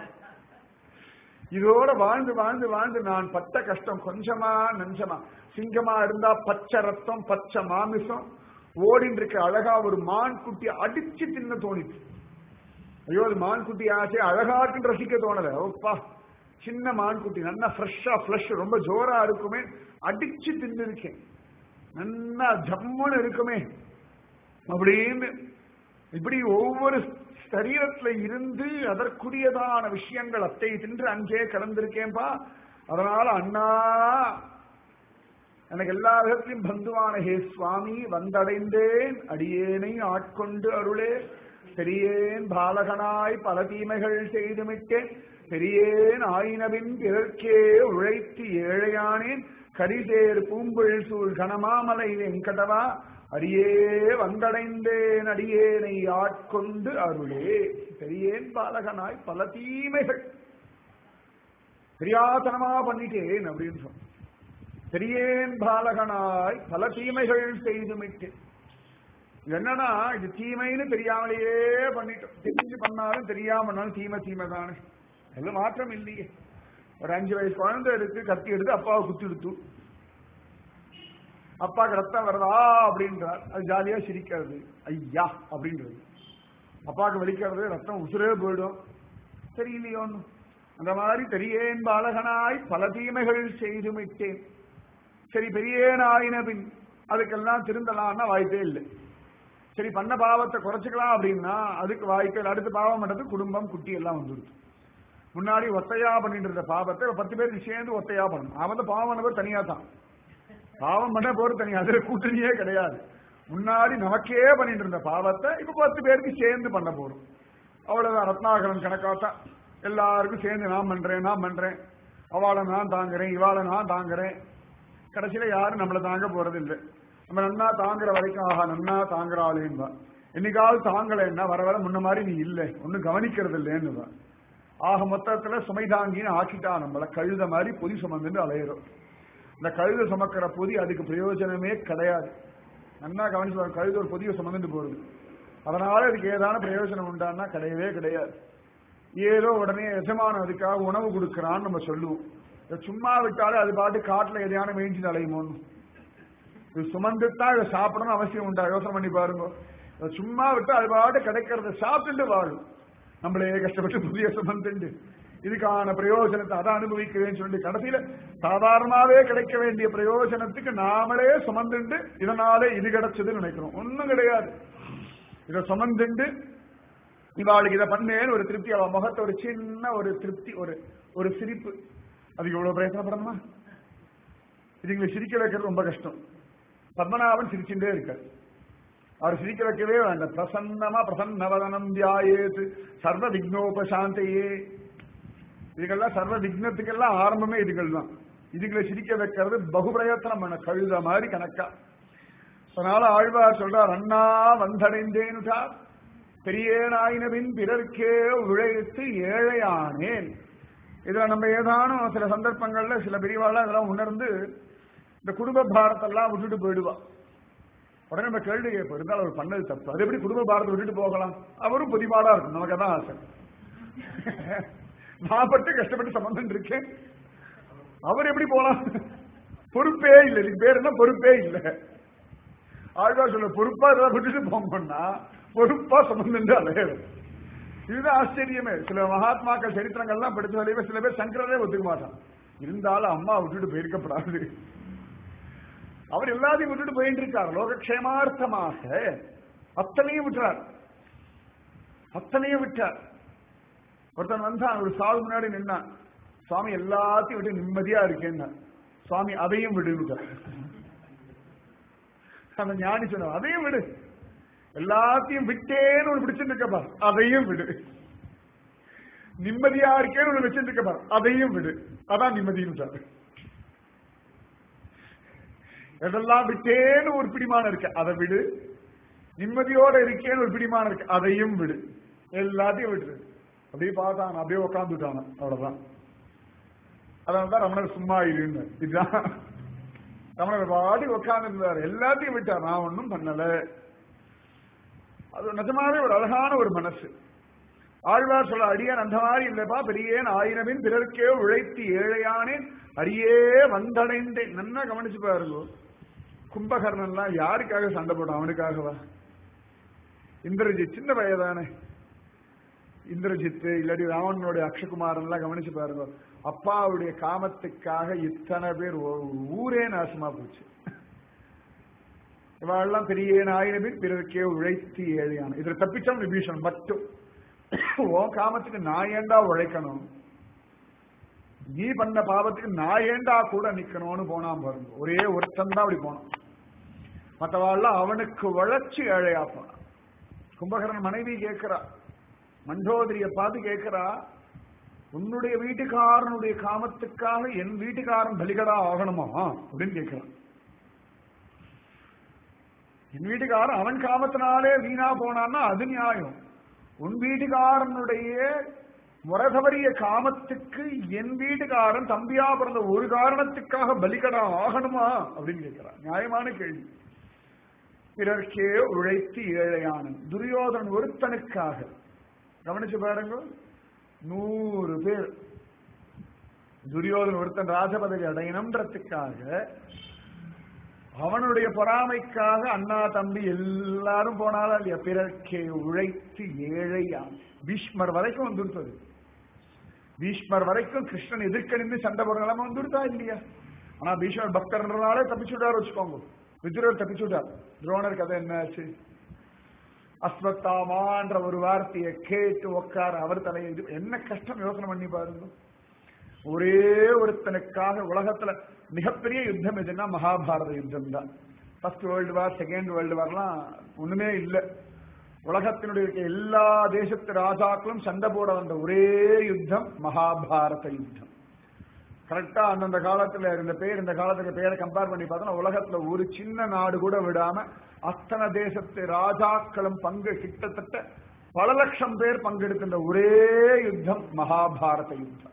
இதோட வாழ்ந்து வாழ்ந்து வாழ்ந்து நான் பட்ட கஷ்டம் கொஞ்சமா நஞ்சமா சிங்கமா இருந்தா பச்சை ரத்தம் பச்சை மாமிசம் ஓடின்னு இருக்க அழகா ஒரு மான் குட்டி அடிச்சு தின்ன தோணிச்சு ஐயோ அது மான் குட்டி ஆச்சு அழகா இருக்குன்னு ரசிக்க தோணல ஓப்பா சின்ன மான் குட்டி நல்லா ஃப்ரெஷ்ஷா ஃப்ளஷ் ரொம்ப ஜோரா இருக்குமே அடிச்சு தின்னு இருக்கேன் நல்லா ஜம்முன்னு இருக்குமே அப்படின்னு இப்படி ஒவ்வொரு சரீரத்துல இருந்து அதற்குரியதான விஷயங்கள் அத்தை தின்று அங்கே கலந்திருக்கேன்பா அதனால அண்ணா எனக்கு எல்லா விதத்திலும் பந்துவான ஹே சுவாமி வந்தடைந்தேன் அடியேனை ஆட்கொண்டு அருளே பெரியேன் பாலகனாய் பல தீமைகள் செய்துமிட்டேன் பெரியேன் ஆயினவின் பிறர்க்கே உழைத்து ஏழையானேன் கரிசேர் பூம்புள் சூழ் கனமாமலை வெங்கடவா அடியே வந்தடைந்தேன் அடியேனை ஆட்கொண்டு அருளே பெரியேன் பாலகனாய் பல தீமைகள் தெரியாதனமா பண்ணிட்டேன் அப்படின்னு சொன்ன பெரியேன் பாலகனாய் பல தீமைகள் செய்துமிட்டு இது என்னன்னா இது தீமைன்னு தெரியாமலேயே பண்ணிட்டோம் தெரிஞ்சு பண்ணாலும் தெரியாம பண்ணாலும் தீமை தீமை தானே எல்லாம் மாற்றம் இல்லையே ஒரு அஞ்சு வயசு குழந்தை இருக்கு கத்தி எடுத்து அப்பாவை குத்தி எடுத்து அப்பாக்கு ரத்தம் வருதா அப்படின்றார் அது ஜாலியா சிரிக்கிறது ஐயா அப்படின்றது அப்பாவுக்கு வலிக்கிறது ரத்தம் உசுரே போயிடும் தெரியலையோன்னு அந்த மாதிரி பெரியேன் பாலகனாய் பல தீமைகள் செய்து விட்டேன் சரி பெரியேன் ஆயின பின் அதுக்கெல்லாம் திருந்தலாம்னா வாய்ப்பே இல்லை சரி பண்ண பாவத்தை குறைச்சிக்கலாம் அப்படின்னா அதுக்கு வாய்ப்பு அடுத்த பாவம் பண்றது குடும்பம் குட்டி எல்லாம் வந்துடுது முன்னாடி ஒத்தையா பண்ணிட்டு இருந்த பாவத்தை ஒரு பத்து பேருக்கு சேர்ந்து ஒத்தையா பண்ணணும் அவன் வந்து பாவம் பண்ணவர் தனியா தான் பாவம் பண்ண போறது தனியா அதுல கூட்டணியே கிடையாது முன்னாடி நமக்கே பண்ணிட்டு இருந்த பாவத்தை இப்ப பத்து பேருக்கு சேர்ந்து பண்ண போறோம் அவ்வளவுதான் ரத்னாகரன் கணக்காத்தான் எல்லாருக்கும் சேர்ந்து நான் பண்றேன் நான் பண்றேன் அவளை நான் தாங்குறேன் இவாளை நான் தாங்குறேன் கடைசியில யாரும் நம்மள தாங்க போறது இல்லை நம்ம நன்னா தாங்குற வரைக்கும் ஆஹா நன்னா தாங்குறாளேன்னு என்னைக்காவது தாங்கலைன்னா வர வர முன்ன மாதிரி நீ இல்லை ஒன்னும் கவனிக்கிறது இல்லைன்னு ஆக மொத்தத்துல சுமை தாங்கின்னு ஆக்கிட்டா நம்மள கழுத மாதிரி பொதி சுமந்துட்டு அலையிறோம் இந்த கழுத சுமக்கிற பொதி அதுக்கு பிரயோஜனமே கிடையாது நன்னா கவனிச்சு பாருங்க, கழுத ஒரு பொதியை சுமந்துட்டு போறது அதனால அதுக்கு ஏதான பிரயோஜனம் உண்டான்னா கிடையவே கிடையாது ஏதோ உடனே எஜமானம் அதுக்காக உணவு கொடுக்கறான்னு நம்ம சொல்லுவோம் இதை சும்மா விட்டாலே அது பாட்டு காட்டுல எதையான மேய்ஞ்சி அலையுமோன்னு இது சுமந்துத்தான் இதை சாப்பிடணும் அவசியம் உண்டா யோசனை பண்ணி பாருங்க இதை சும்மா விட்டு அது பாட்டு கிடைக்கிறத சாப்பிட்டுட்டு வாழும் நம்மளே கஷ்டப்பட்டு புதிய சுமந்துண்டு இதுக்கான பிரயோஜனத்தை அதை அனுபவிக்கிறேன்னு சொல்லிட்டு கடைசியில சாதாரணமாவே கிடைக்க வேண்டிய பிரயோஜனத்துக்கு நாமளே சுமந்துண்டு இதனாலே இது கிடைச்சதுன்னு நினைக்கிறோம் ஒண்ணும் கிடையாது இதை சுமந்துண்டு இவாளுக்கு இதை பண்ணேன்னு ஒரு திருப்தி அவ முகத்தை ஒரு சின்ன ஒரு திருப்தி ஒரு ஒரு சிரிப்பு அதுக்கு இவ்வளவு பிரயத்தனப்படணுமா இதுங்களை சிரிக்க வைக்கிறது ரொம்ப கஷ்டம் பத்மநாபன் சிரிச்சுட்டே இருக்கார் அவர் சிரிக்க வைக்கவே வேண்டாம் பிரசன்னமா பிரசன்னவதனம் தியாயேத்து சர்வ விக்னோபசாந்தையே இதுக்கெல்லாம் சர்வ விக்னத்துக்கெல்லாம் ஆரம்பமே இதுகள் தான் இதுகளை சிரிக்க வைக்கிறது பகு பிரயத்தனம் பண்ண கழுத மாதிரி கணக்கா அதனால ஆழ்வார் சொல்றார் அண்ணா வந்தடைந்தேனுடா பெரியேனாயினவின் பிறர்க்கே உழைத்து ஏழையானேன் இதுல நம்ம ஏதானும் சில சந்தர்ப்பங்கள்ல சில பிரிவாள இதெல்லாம் உணர்ந்து இந்த குடும்ப பாரத்தெல்லாம் விட்டுட்டு போயிடுவா உடனே நம்ம கேள்வி கேட்போம் இருந்தாலும் அவர் பண்ணது தப்பு அது எப்படி குடும்ப பாரத்தை விட்டுட்டு போகலாம் அவரும் பொதிபாடா இருக்கும் நமக்கு தான் ஆசை நான் பட்டு கஷ்டப்பட்டு சம்பந்தம் இருக்கேன் அவர் எப்படி போலாம் பொறுப்பே இல்லை இதுக்கு பேர் என்ன பொறுப்பே இல்லை ஆழ்வார் சொல்ல பொறுப்பா இதெல்லாம் விட்டுட்டு போங்கன்னா பொறுப்பா சம்பந்தம் அலையிறது இதுதான் ஆச்சரியமே சில மகாத்மாக்கள் சரித்திரங்கள்லாம் படிச்ச வரையுமே சில பேர் சங்கரரே ஒத்துக்க மாட்டான் இருந்தாலும் அம்மா விட்டுட்டு போயிருக்கப்படாது அவர் எல்லாத்தையும் விட்டுட்டு போயிட்டு இருக்கார் லோகக்ஷேமார்த்தமாக அத்தனையும் விட்டுறார் அத்தனையும் விட்டார் ஒருத்தன் வந்தான் ஒரு சாவு முன்னாடி நின்னான் சுவாமி எல்லாத்தையும் விட்டு நிம்மதியா இருக்கேன்னா சுவாமி அதையும் விடுவிட்டார் அந்த ஞானி சொன்ன அதையும் விடு எல்லாத்தையும் விட்டேன்னு ஒரு பிடிச்சிட்டு இருக்கப்பா அதையும் விடு நிம்மதியா இருக்கேன்னு ஒண்ணு வச்சிட்டு இருக்கப்பா அதையும் விடு அதான் நிம்மதின்னு எதெல்லாம் விட்டேன்னு ஒரு பிடிமானம் இருக்கு அதை விடு நிம்மதியோட இருக்கேன்னு ஒரு பிடிமானம் இருக்கு அதையும் விடு எல்லாத்தையும் விட்டுரு அப்படியே பார்த்தான் அப்படியே உட்காந்துட்டான அவ்வளவுதான் அதனாலதான் ரமணர் சும்மா இருன்னு இதுதான் ரமணர் பாடி உட்கார்ந்து இருந்தார் எல்லாத்தையும் விட்டார் நான் ஒன்றும் பண்ணல அது நிஜமாவே ஒரு அழகான ஒரு மனசு ஆழ்வார் சொல்ல அடியன் அந்த மாதிரி இல்லப்பா பெரியேன் ஆயிரமின் பிறர்க்கே உழைத்து ஏழையானேன் அடியே வந்தடைந்தேன் நல்லா கவனிச்சு பாருங்க கும்பகர்ணன்லாம் யாருக்காக சண்டை போட்டான் அவனுக்காகவா இந்திரஜித் சின்ன வயதானே இந்திரஜித் இல்லாட்டி ராவணனுடைய அக்ஷகுமாரன் எல்லாம் கவனிச்சு பாருங்க அப்பாவுடைய காமத்துக்காக இத்தனை பேர் ஊரே நாசமா போச்சு இவாளெல்லாம் பெரிய ஆயிரமின் பிறருக்கே உழைத்து ஏழையான இதுல தப்பிச்சவன் விபீஷன் மட்டும் ஓ காமத்துக்கு நான் ஏண்டா உழைக்கணும் நீ பண்ண பாவத்துக்கு நான் ஏண்டா கூட நிக்கணும்னு போனான் பாருங்க ஒரே ஒருத்தன் தான் அப்படி போனான் மற்றவாள்லாம் அவனுக்கு உழைச்சு ஏழையா போனான் கும்பகரன் மனைவி கேட்கிறா மண்டோதரிய பார்த்து கேட்கிறா உன்னுடைய வீட்டுக்காரனுடைய காமத்துக்காக என் வீட்டுக்காரன் பலிகடா ஆகணுமா அப்படின்னு கேட்கிறான் என் வீட்டுக்காரன் அவன் காமத்தினாலே வீணா போனான்னா அது நியாயம் உன் வீட்டுக்காரனுடைய முறதவறிய காமத்துக்கு என் வீட்டுக்காரன் தம்பியா பிறந்த ஒரு காரணத்துக்காக பலிகடா ஆகணுமா அப்படின்னு கேட்கிறான் நியாயமான கேள்வி பிறர்க்கே உழைத்து ஏழையானன் துரியோதனன் ஒருத்தனுக்காக கவனிச்சு பாருங்க நூறு பேர் துரியோதன் ஒருத்தன் ராஜபதவி அடையணுன்றதுக்காக அவனுடைய பொறாமைக்காக அண்ணா தம்பி எல்லாரும் போனாலும் இல்லையா பிறர்க்கே உழைத்து ஏழையான் பீஷ்மர் வரைக்கும் வந்துருத்தது பீஷ்மர் வரைக்கும் கிருஷ்ணன் எதிர்க்க நின்று சண்டை போடுற நிலைமை வந்துருத்தா இல்லையா ஆனா பீஷ்மர் பக்தர்ன்றனாலே தப்பிச்சுட்டார் வச்சுக்கோங்க விதுரர் தப்பிச்சுட்டார் துரோணர் கதை என்ன ஆச்சு அஸ்வத்தாமான்ற ஒரு வார்த்தையை கேட்டு உட்கார அவர் தலையை இது என்ன கஷ்டம் யோசனை பண்ணி பாருங்க ஒரே ஒருத்தனுக்காக உலகத்துல மிகப்பெரிய யுத்தம் எதுன்னா மகாபாரத யுத்தம் தான் first world war second world வார்லாம் ஒண்ணுமே இல்லை உலகத்தினுடைய இருக்க எல்லா தேசத்து ராஜாக்களும் சண்டை போட வந்த ஒரே யுத்தம் மகாபாரத யுத்தம் கரெக்டா அந்தந்த காலத்துல இருந்த பேர் இந்த காலத்துக்கு பேரை கம்பேர் பண்ணி பார்த்தோம்னா உலகத்துல ஒரு சின்ன நாடு கூட விடாம அத்தனை தேசத்து ராஜாக்களும் பங்கு கிட்டத்தட்ட பல லட்சம் பேர் பங்கெடுக்கின்ற ஒரே யுத்தம் மகாபாரத யுத்தம்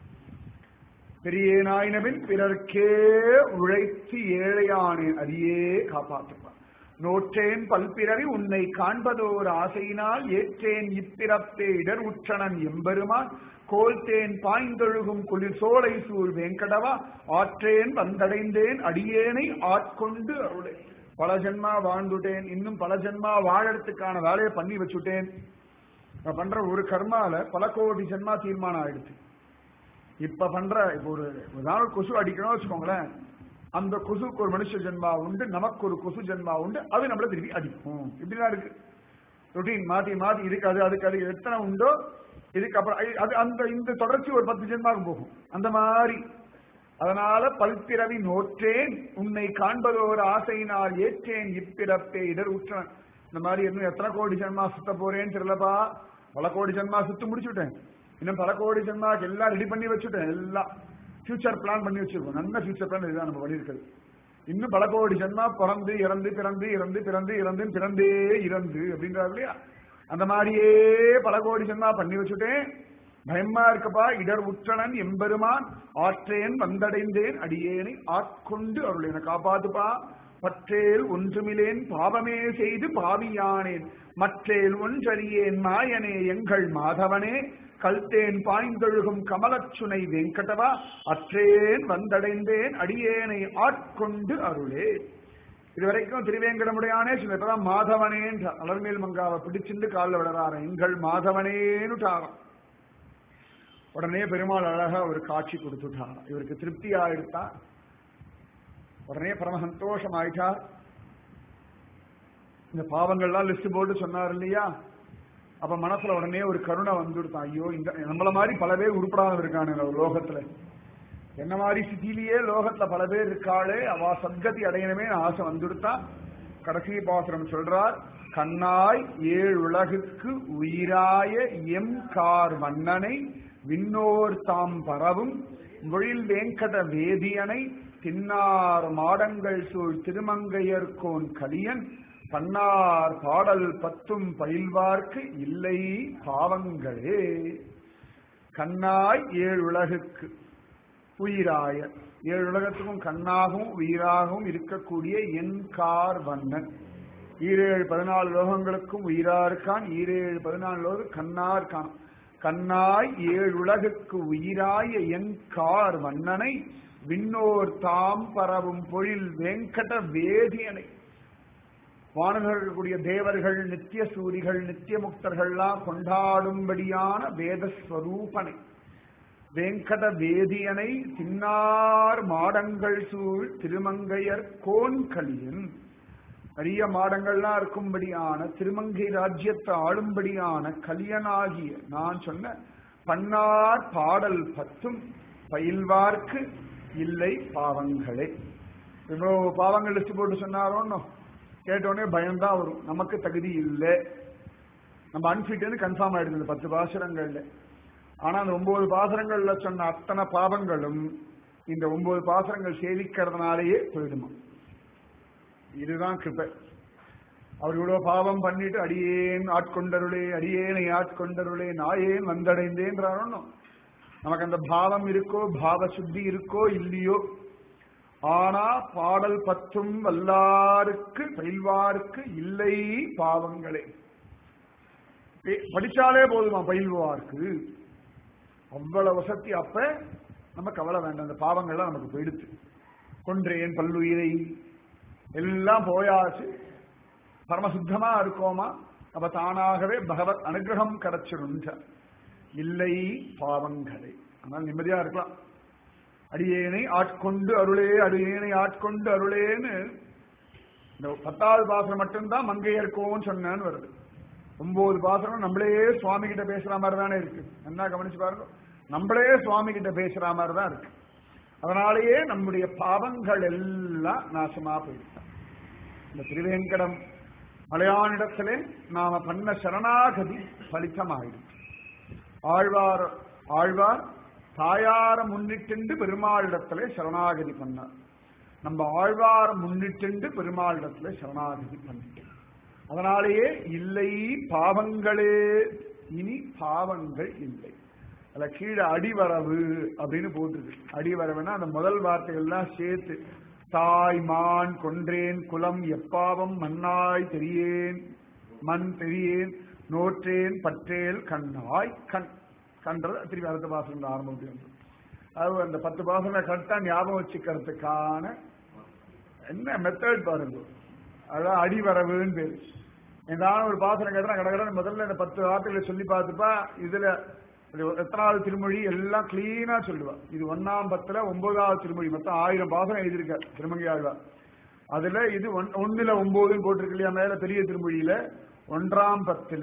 பெரியேனாயினவின் பிறர்க்கே உழைத்து ஏழையானேன் அரியே காப்பாற்றுவான் நோற்றேன் பல்பிறவி உன்னை காண்பதோர் ஆசையினால் ஏற்றேன் இப்பிறப்பே இடர் உற்றனன் எம்பெருமான் கோல்தேன் பாய்ந்தொழுகும் குளிர் சோலை சூழ் வேங்கடவா ஆற்றேன் வந்தடைந்தேன் அடியேனை ஆட்கொண்டு அருளே பல ஜென்மா வாழ்ந்துட்டேன் இன்னும் பல ஜென்மா வாழறதுக்கான வேலையை பண்ணி வச்சுட்டேன் நான் பண்ற ஒரு கர்மால பல கோடி ஜென்மா தீர்மானம் ஆயிடுச்சு இப்ப பண்ற இப்போ ஒரு ஏதாவது கொசு அடிக்கணும் வச்சுக்கோங்களேன் அந்த கொசுக்கு ஒரு மனுஷ ஜென்மா உண்டு நமக்கு ஒரு கொசு ஜென்மா உண்டு அது நம்மள திருப்பி அடிக்கும் இப்படிதான் இருக்கு ரொட்டீன் மாத்தி மாத்தி இதுக்கு அது அதுக்கு அது எத்தனை உண்டோ இதுக்கு அப்புறம் அது அந்த இந்த தொடர்ச்சி ஒரு பத்து ஜென்மாவுக்கு போகும் அந்த மாதிரி அதனால பல்பிறவி நோற்றேன் உன்னை காண்பது ஒரு ஆசையினால் ஏற்றேன் இப்பிறப்பே இடர் உற்றன் இந்த மாதிரி இன்னும் எத்தனை கோடி ஜென்மா சுத்த போறேன்னு தெரியலப்பா பல கோடி ஜென்மா சுத்து முடிச்சுட்டேன் இன்னும் பல கோடி ஜென்மாக்கு எல்லாம் ரெடி பண்ணி வச்சுட்டேன் எல்லாம் ஃபியூச்சர் பிளான் பண்ணி வச்சிருக்கோம் நல்ல ஃபியூச்சர் பிளான் இதுதான் நம்ம பண்ணியிருக்கிறது இன்னும் பல கோடி ஜென்மா பிறந்து இறந்து பிறந்து இறந்து பிறந்து இறந்து பிறந்தே இறந்து அப்படின்றாரு இல்லையா அந்த மாதிரியே பல கோடி ஜென்மா பண்ணி வச்சுட்டேன் பயமா இருக்கப்பா இடர் உற்றனன் எம்பெருமான் ஆற்றேன் வந்தடைந்தேன் அடியேனை ஆட்கொண்டு அருளேன காப்பாத்துப்பா பற்றேல் ஒன்றுமிலேன் பாவமே செய்து பாவியானேன் மற்றேல் ஒன்றறியேன் மாயனே எங்கள் மாதவனே கல்தேன் பாய்ந்தொழுகும் கமலச்சுனை வெங்கடவா அற்றேன் வந்தடைந்தேன் அடியேனை ஆட்கொண்டு அருளே இதுவரைக்கும் திருவேங்கடமுடையானே சில இப்பதான் மாதவனேன்ற அலர்மேல் மங்காவை பிடிச்சிட்டு காலில் விடறாரு எங்கள் மாதவனேனுட்டாராம் உடனே பெருமாள் அழகா ஒரு காட்சி கொடுத்துட்டாராம் இவருக்கு திருப்தி ஆயிடுத்தா உடனே பரம சந்தோஷம் ஆயிட்டா இந்த பாவங்கள்லாம் லிஸ்ட் போட்டு சொன்னார் இல்லையா அப்ப மனசுல உடனே ஒரு கருணை வந்துடுத்தான் ஐயோ இந்த நம்மள மாதிரி பல பேர் உருப்படாத இருக்கானுங்க ஒரு லோகத்துல என்ன மாதிரி சிட்டிலேயே லோகத்துல பல பேர் இருக்காளே அவ சத்கதி அடையணுமே ஆசை வந்துடுத்தா கடைசி பாசுரம் சொல்றார் கண்ணாய் ஏழு உலகுக்கு உயிராய எம் கார் வண்ணனை விண்ணோர் தாம் பரவும் மொழில் வேங்கட வேதியனை தின்னார் மாடங்கள் சூழ் திருமங்கையர்கோன் கலியன் பன்னார் பாடல் பத்தும் பயில்வார்க்கு இல்லை பாவங்களே கண்ணாய் ஏழு உலகுக்கு உயிராய ஏழு உலகத்துக்கும் கண்ணாகவும் உயிராகவும் இருக்கக்கூடிய என் கார் வண்ணன் ஈரேழு பதினாலு லோகங்களுக்கும் உயிரா இருக்கான் ஈரேழு பதினாலு லோகம் கண்ணா இருக்கான் கண்ணாய் ஏழு உலகுக்கு உயிராய என் கார் வண்ணனை விண்ணோர் தாம் பரவும் பொழில் வெங்கட வேதியனை வானகர்களுடைய தேவர்கள் நித்திய சூரிகள் நித்திய முக்தர்கள்லாம் கொண்டாடும்படியான வேதஸ்வரூபனை வெங்கட வேதியனை தின்னார் மாடங்கள் சூழ் திருமங்கையர் கோன்கலியன் நிறைய மாடங்கள்லாம் இருக்கும்படியான திருமங்கை ராஜ்யத்தை ஆளும்படியான கலியனாகிய நான் சொன்ன பன்னார் பாடல் பத்தும் பயில்வார்க்கு இல்லை பாவங்களே இவ்வளவு பாவங்கள் லிஸ்ட் போட்டு சொன்னாரோன்னு கேட்டோடனே பயம்தான் வரும் நமக்கு தகுதி இல்லை நம்ம அன்ஃபிட்னு கன்ஃபார்ம் ஆயிடுது இந்த பத்து பாசுரங்கள்ல ஆனா அந்த ஒன்பது பாசுரங்கள்ல சொன்ன அத்தனை பாவங்களும் இந்த ஒன்பது பாசுரங்கள் சேவிக்கிறதுனாலேயே போயிடுமா இதுதான் கிருப்பை அவர் இவ்வளவு பாவம் பண்ணிட்டு அடியேன் ஆட்கொண்டருளே அடியேனை ஆட்கொண்டருளே நாயேன் வந்தடைந்தேன்றாரோ நமக்கு அந்த பாவம் இருக்கோ பாவ சுத்தி இருக்கோ இல்லையோ ஆனா பாடல் பத்தும் வல்லாருக்கு பயில்வாருக்கு இல்லை பாவங்களே படிச்சாலே போதுமா பயில்வார்க்கு அவ்வளவு வசதி அப்ப நம்ம கவலை வேண்டாம் அந்த பாவங்கள்லாம் நமக்கு போயிடுச்சு கொன்றேன் பல்லுயிரை எல்லாம் போயாச்சு பரமசுத்தமா இருக்கோமா அப்ப தானாகவே பகவத் அனுகிரகம் கிடைச்சிருந்த இல்லை பாவங்களே ஆனால் நிம்மதியா இருக்கலாம் அடியேனை ஆட்கொண்டு அருளே அடியேனை ஆட்கொண்டு அருளேன்னு இந்த பத்தாவது பாசனம் மட்டும்தான் மங்கையர்க்கோன்னு சொன்னான்னு வருது ஒன்பது பாசனம் நம்மளே சுவாமி கிட்ட பேசுற மாதிரி தானே இருக்கு என்ன கவனிச்சு பாருங்க நம்மளே சுவாமி கிட்ட பேசுற மாதிரி தான் இருக்கு அதனாலேயே நம்முடைய பாவங்கள் எல்லாம் நாசமா போயிடுச்சு இந்த திருவேங்கடம் மலையானிடத்திலே நாம பண்ண சரணாகதி பலித்தமாயிடும் ஆழ்வார் ஆழ்வார் தாயார முன்னிட்டு பெருமாளிடத்திலே சரணாகதி பண்ணார் நம்ம ஆழ்வார முன்னிட்டு பெருமாளிடத்திலே சரணாகதி பண்ணிட்டோம் அதனாலேயே இல்லை பாவங்களே இனி பாவங்கள் இல்லை அதுல கீழே அடிவரவு அப்படின்னு போட்டிருக்கு அடிவரவுன்னா அந்த முதல் வார்த்தைகள்லாம் சேர்த்து தாய் மான் கொன்றேன் குலம் எப்பாவம் மண்ணாய் தெரியேன் மண் தெரியேன் நோற்றேன் பற்றேல் கண்ணாய் கண் கன்றது திருப்பி அடுத்த பாசனம் ஆரம்பிச்சு அது அந்த பத்து பாசனை கரெக்டா ஞாபகம் வச்சுக்கிறதுக்கான என்ன மெத்தட் பாருங்க அதான் அடிவரவுன்னு பேரு ஏதாவது ஒரு பாசனம் கேட்டா கடற்கரை முதல்ல இந்த பத்து வார்த்தைகளை சொல்லி பார்த்துப்பா இதுல இது எத்தனாவது திருமொழி எல்லாம் கிளீனா சொல்லுவா இது ஒன்னாம் பத்துல ஒன்பதாவது திருமொழி மொத்தம் ஆயிரம் பாசனம் எழுதியிருக்க திருமங்கை ஆழ்வார் அதுல இது ஒன்- ஒண்ணுல ஒன்பதுன்னு போட்டிருக்கு இல்லையா மேல பெரிய திருமொழியில ஒன்றாம் பத்துல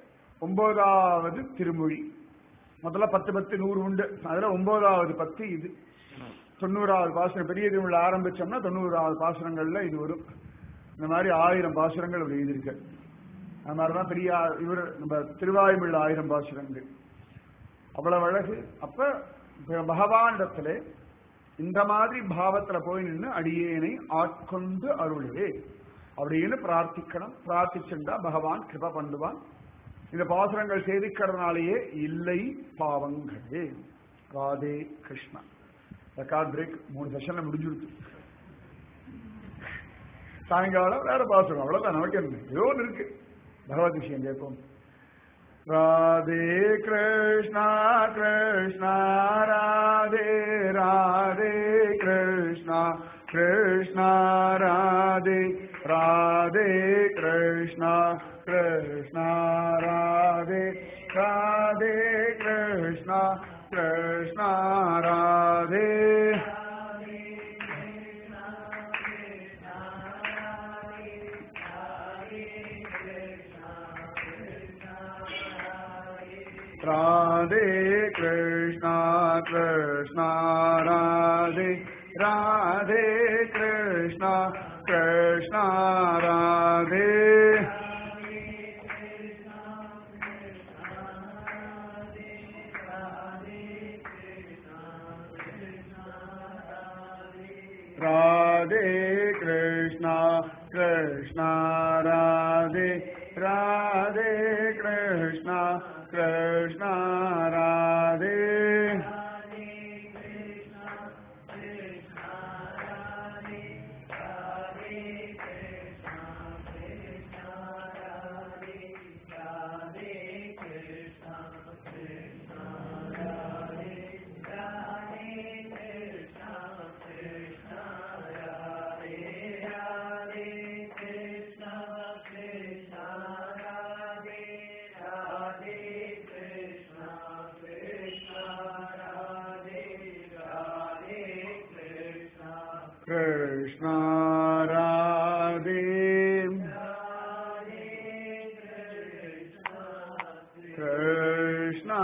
ஒன்பதாவது திருமொழி முதல்ல பத்து பத்து நூறு உண்டு அதுல ஒன்பதாவது பத்து இது தொண்ணூறாவது பாசுரம் பெரிய திருமொழி ஆரம்பிச்சோம்னா தொண்ணூறாவது பாசுரங்கள்ல இது வரும் இந்த மாதிரி ஆயிரம் பாசுரங்கள் அவர் எழுதியிருக்க அது மாதிரிதான் பெரிய இவர் நம்ம திருவாயுமிழ் ஆயிரம் பாசுரங்கள் அவ்வளவு அழகு அப்ப பகவானிடத்துல இந்த மாதிரி பாவத்துல போய் நின்று அடியேனை ஆட்கொண்டு அருளே அப்படின்னு பிரார்த்திக்கணும் பிரார்த்திச்சுண்டா பகவான் கிருப பண்ணுவான் இந்த பாசுரங்கள் சேவிக்கிறதுனாலேயே இல்லை பாவங்களே ராதே கிருஷ்ணா ரெக்கார்ட் பிரேக் மூணு செஷன்ல முடிஞ்சிருக்கு சாயங்காலம் வேற பாசுரம் அவ்வளவுதான் நமக்கு என்ன ஏதோ ஒண்ணு இருக்கு பகவத் விஷயம் கேட்போம் ராதே கிருஷ்ணா கிருஷ்ணா ராதே ராதே கிருஷ்ணா கிருஷ்ணா ராதே ராதே கிருஷ்ணா கிருஷ்ணா ராதே ராதே கிருஷ்ணா கிருஷ்ணா ராதே राधे कृष्णा कृष्णा राधे राधे कृष्णा कृष्णा राधे राधे कृष्णा कृष्णा राधे राधे कृष्णा कृष्णा राधे कृष्णा राधे कृष्णा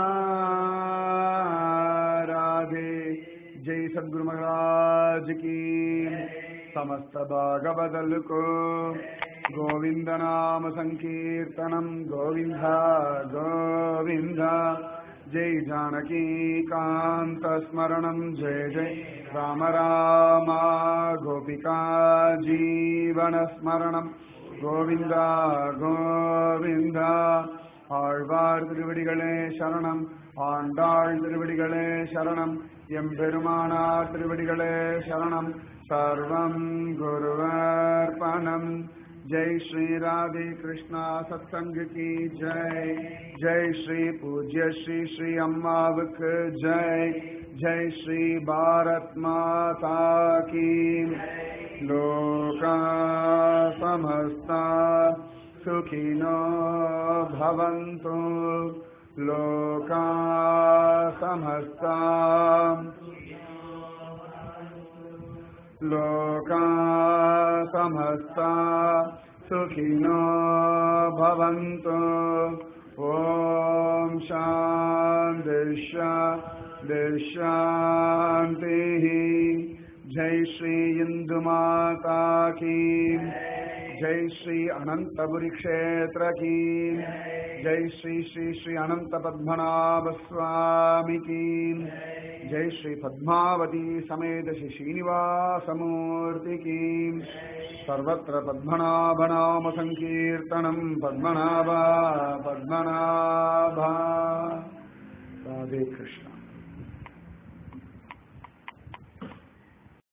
राधे जय सद्गुरु महाराज की समस्त भागवदल को गोविंद नाम संकीर्तनम गोविंद गोविंद जय जानकी कांत स्मरणम जय जय राम राम गोपिका जीवन स्मरणम கோவிந்த கோவிந்த ஆழ்வார் திருவடிகளே சரணம் ஆண்டாள் திருவடிகளே சரணம் எம்பெருமானார் திருவடிகளே சரணம் சர்வம் குருவர்பணம் ஜெய் ஸ்ரீ ராதே கிருஷ்ணா சத்சங்க கி ஜெய் ஜெய் ஸ்ரீ பூஜ்ய ஸ்ரீ ஸ்ரீ அம்மாவுக்கு ஜெய் ஜெய் ஸ்ரீ பாரத் மாதா கி लोका समस्ता सुखिनो भवन्तु लोका समस्ता लोका समस्ता सुखिनो भवन्तु ॐ शान्तिशा शान्तिः जय श्री इंदु माता की जय श्री अनंतपुरी क्षेत्र की जय श्री श्री श्री अनंत पद्मनाभ स्वामी की जय श्री पद्मावती समेत श्री श्रीनिवास मूर्ति की सर्वत्र पद्मनाभ नाम संकीर्तनम पद्मनाभा पद्मनाभा राधे कृष्ण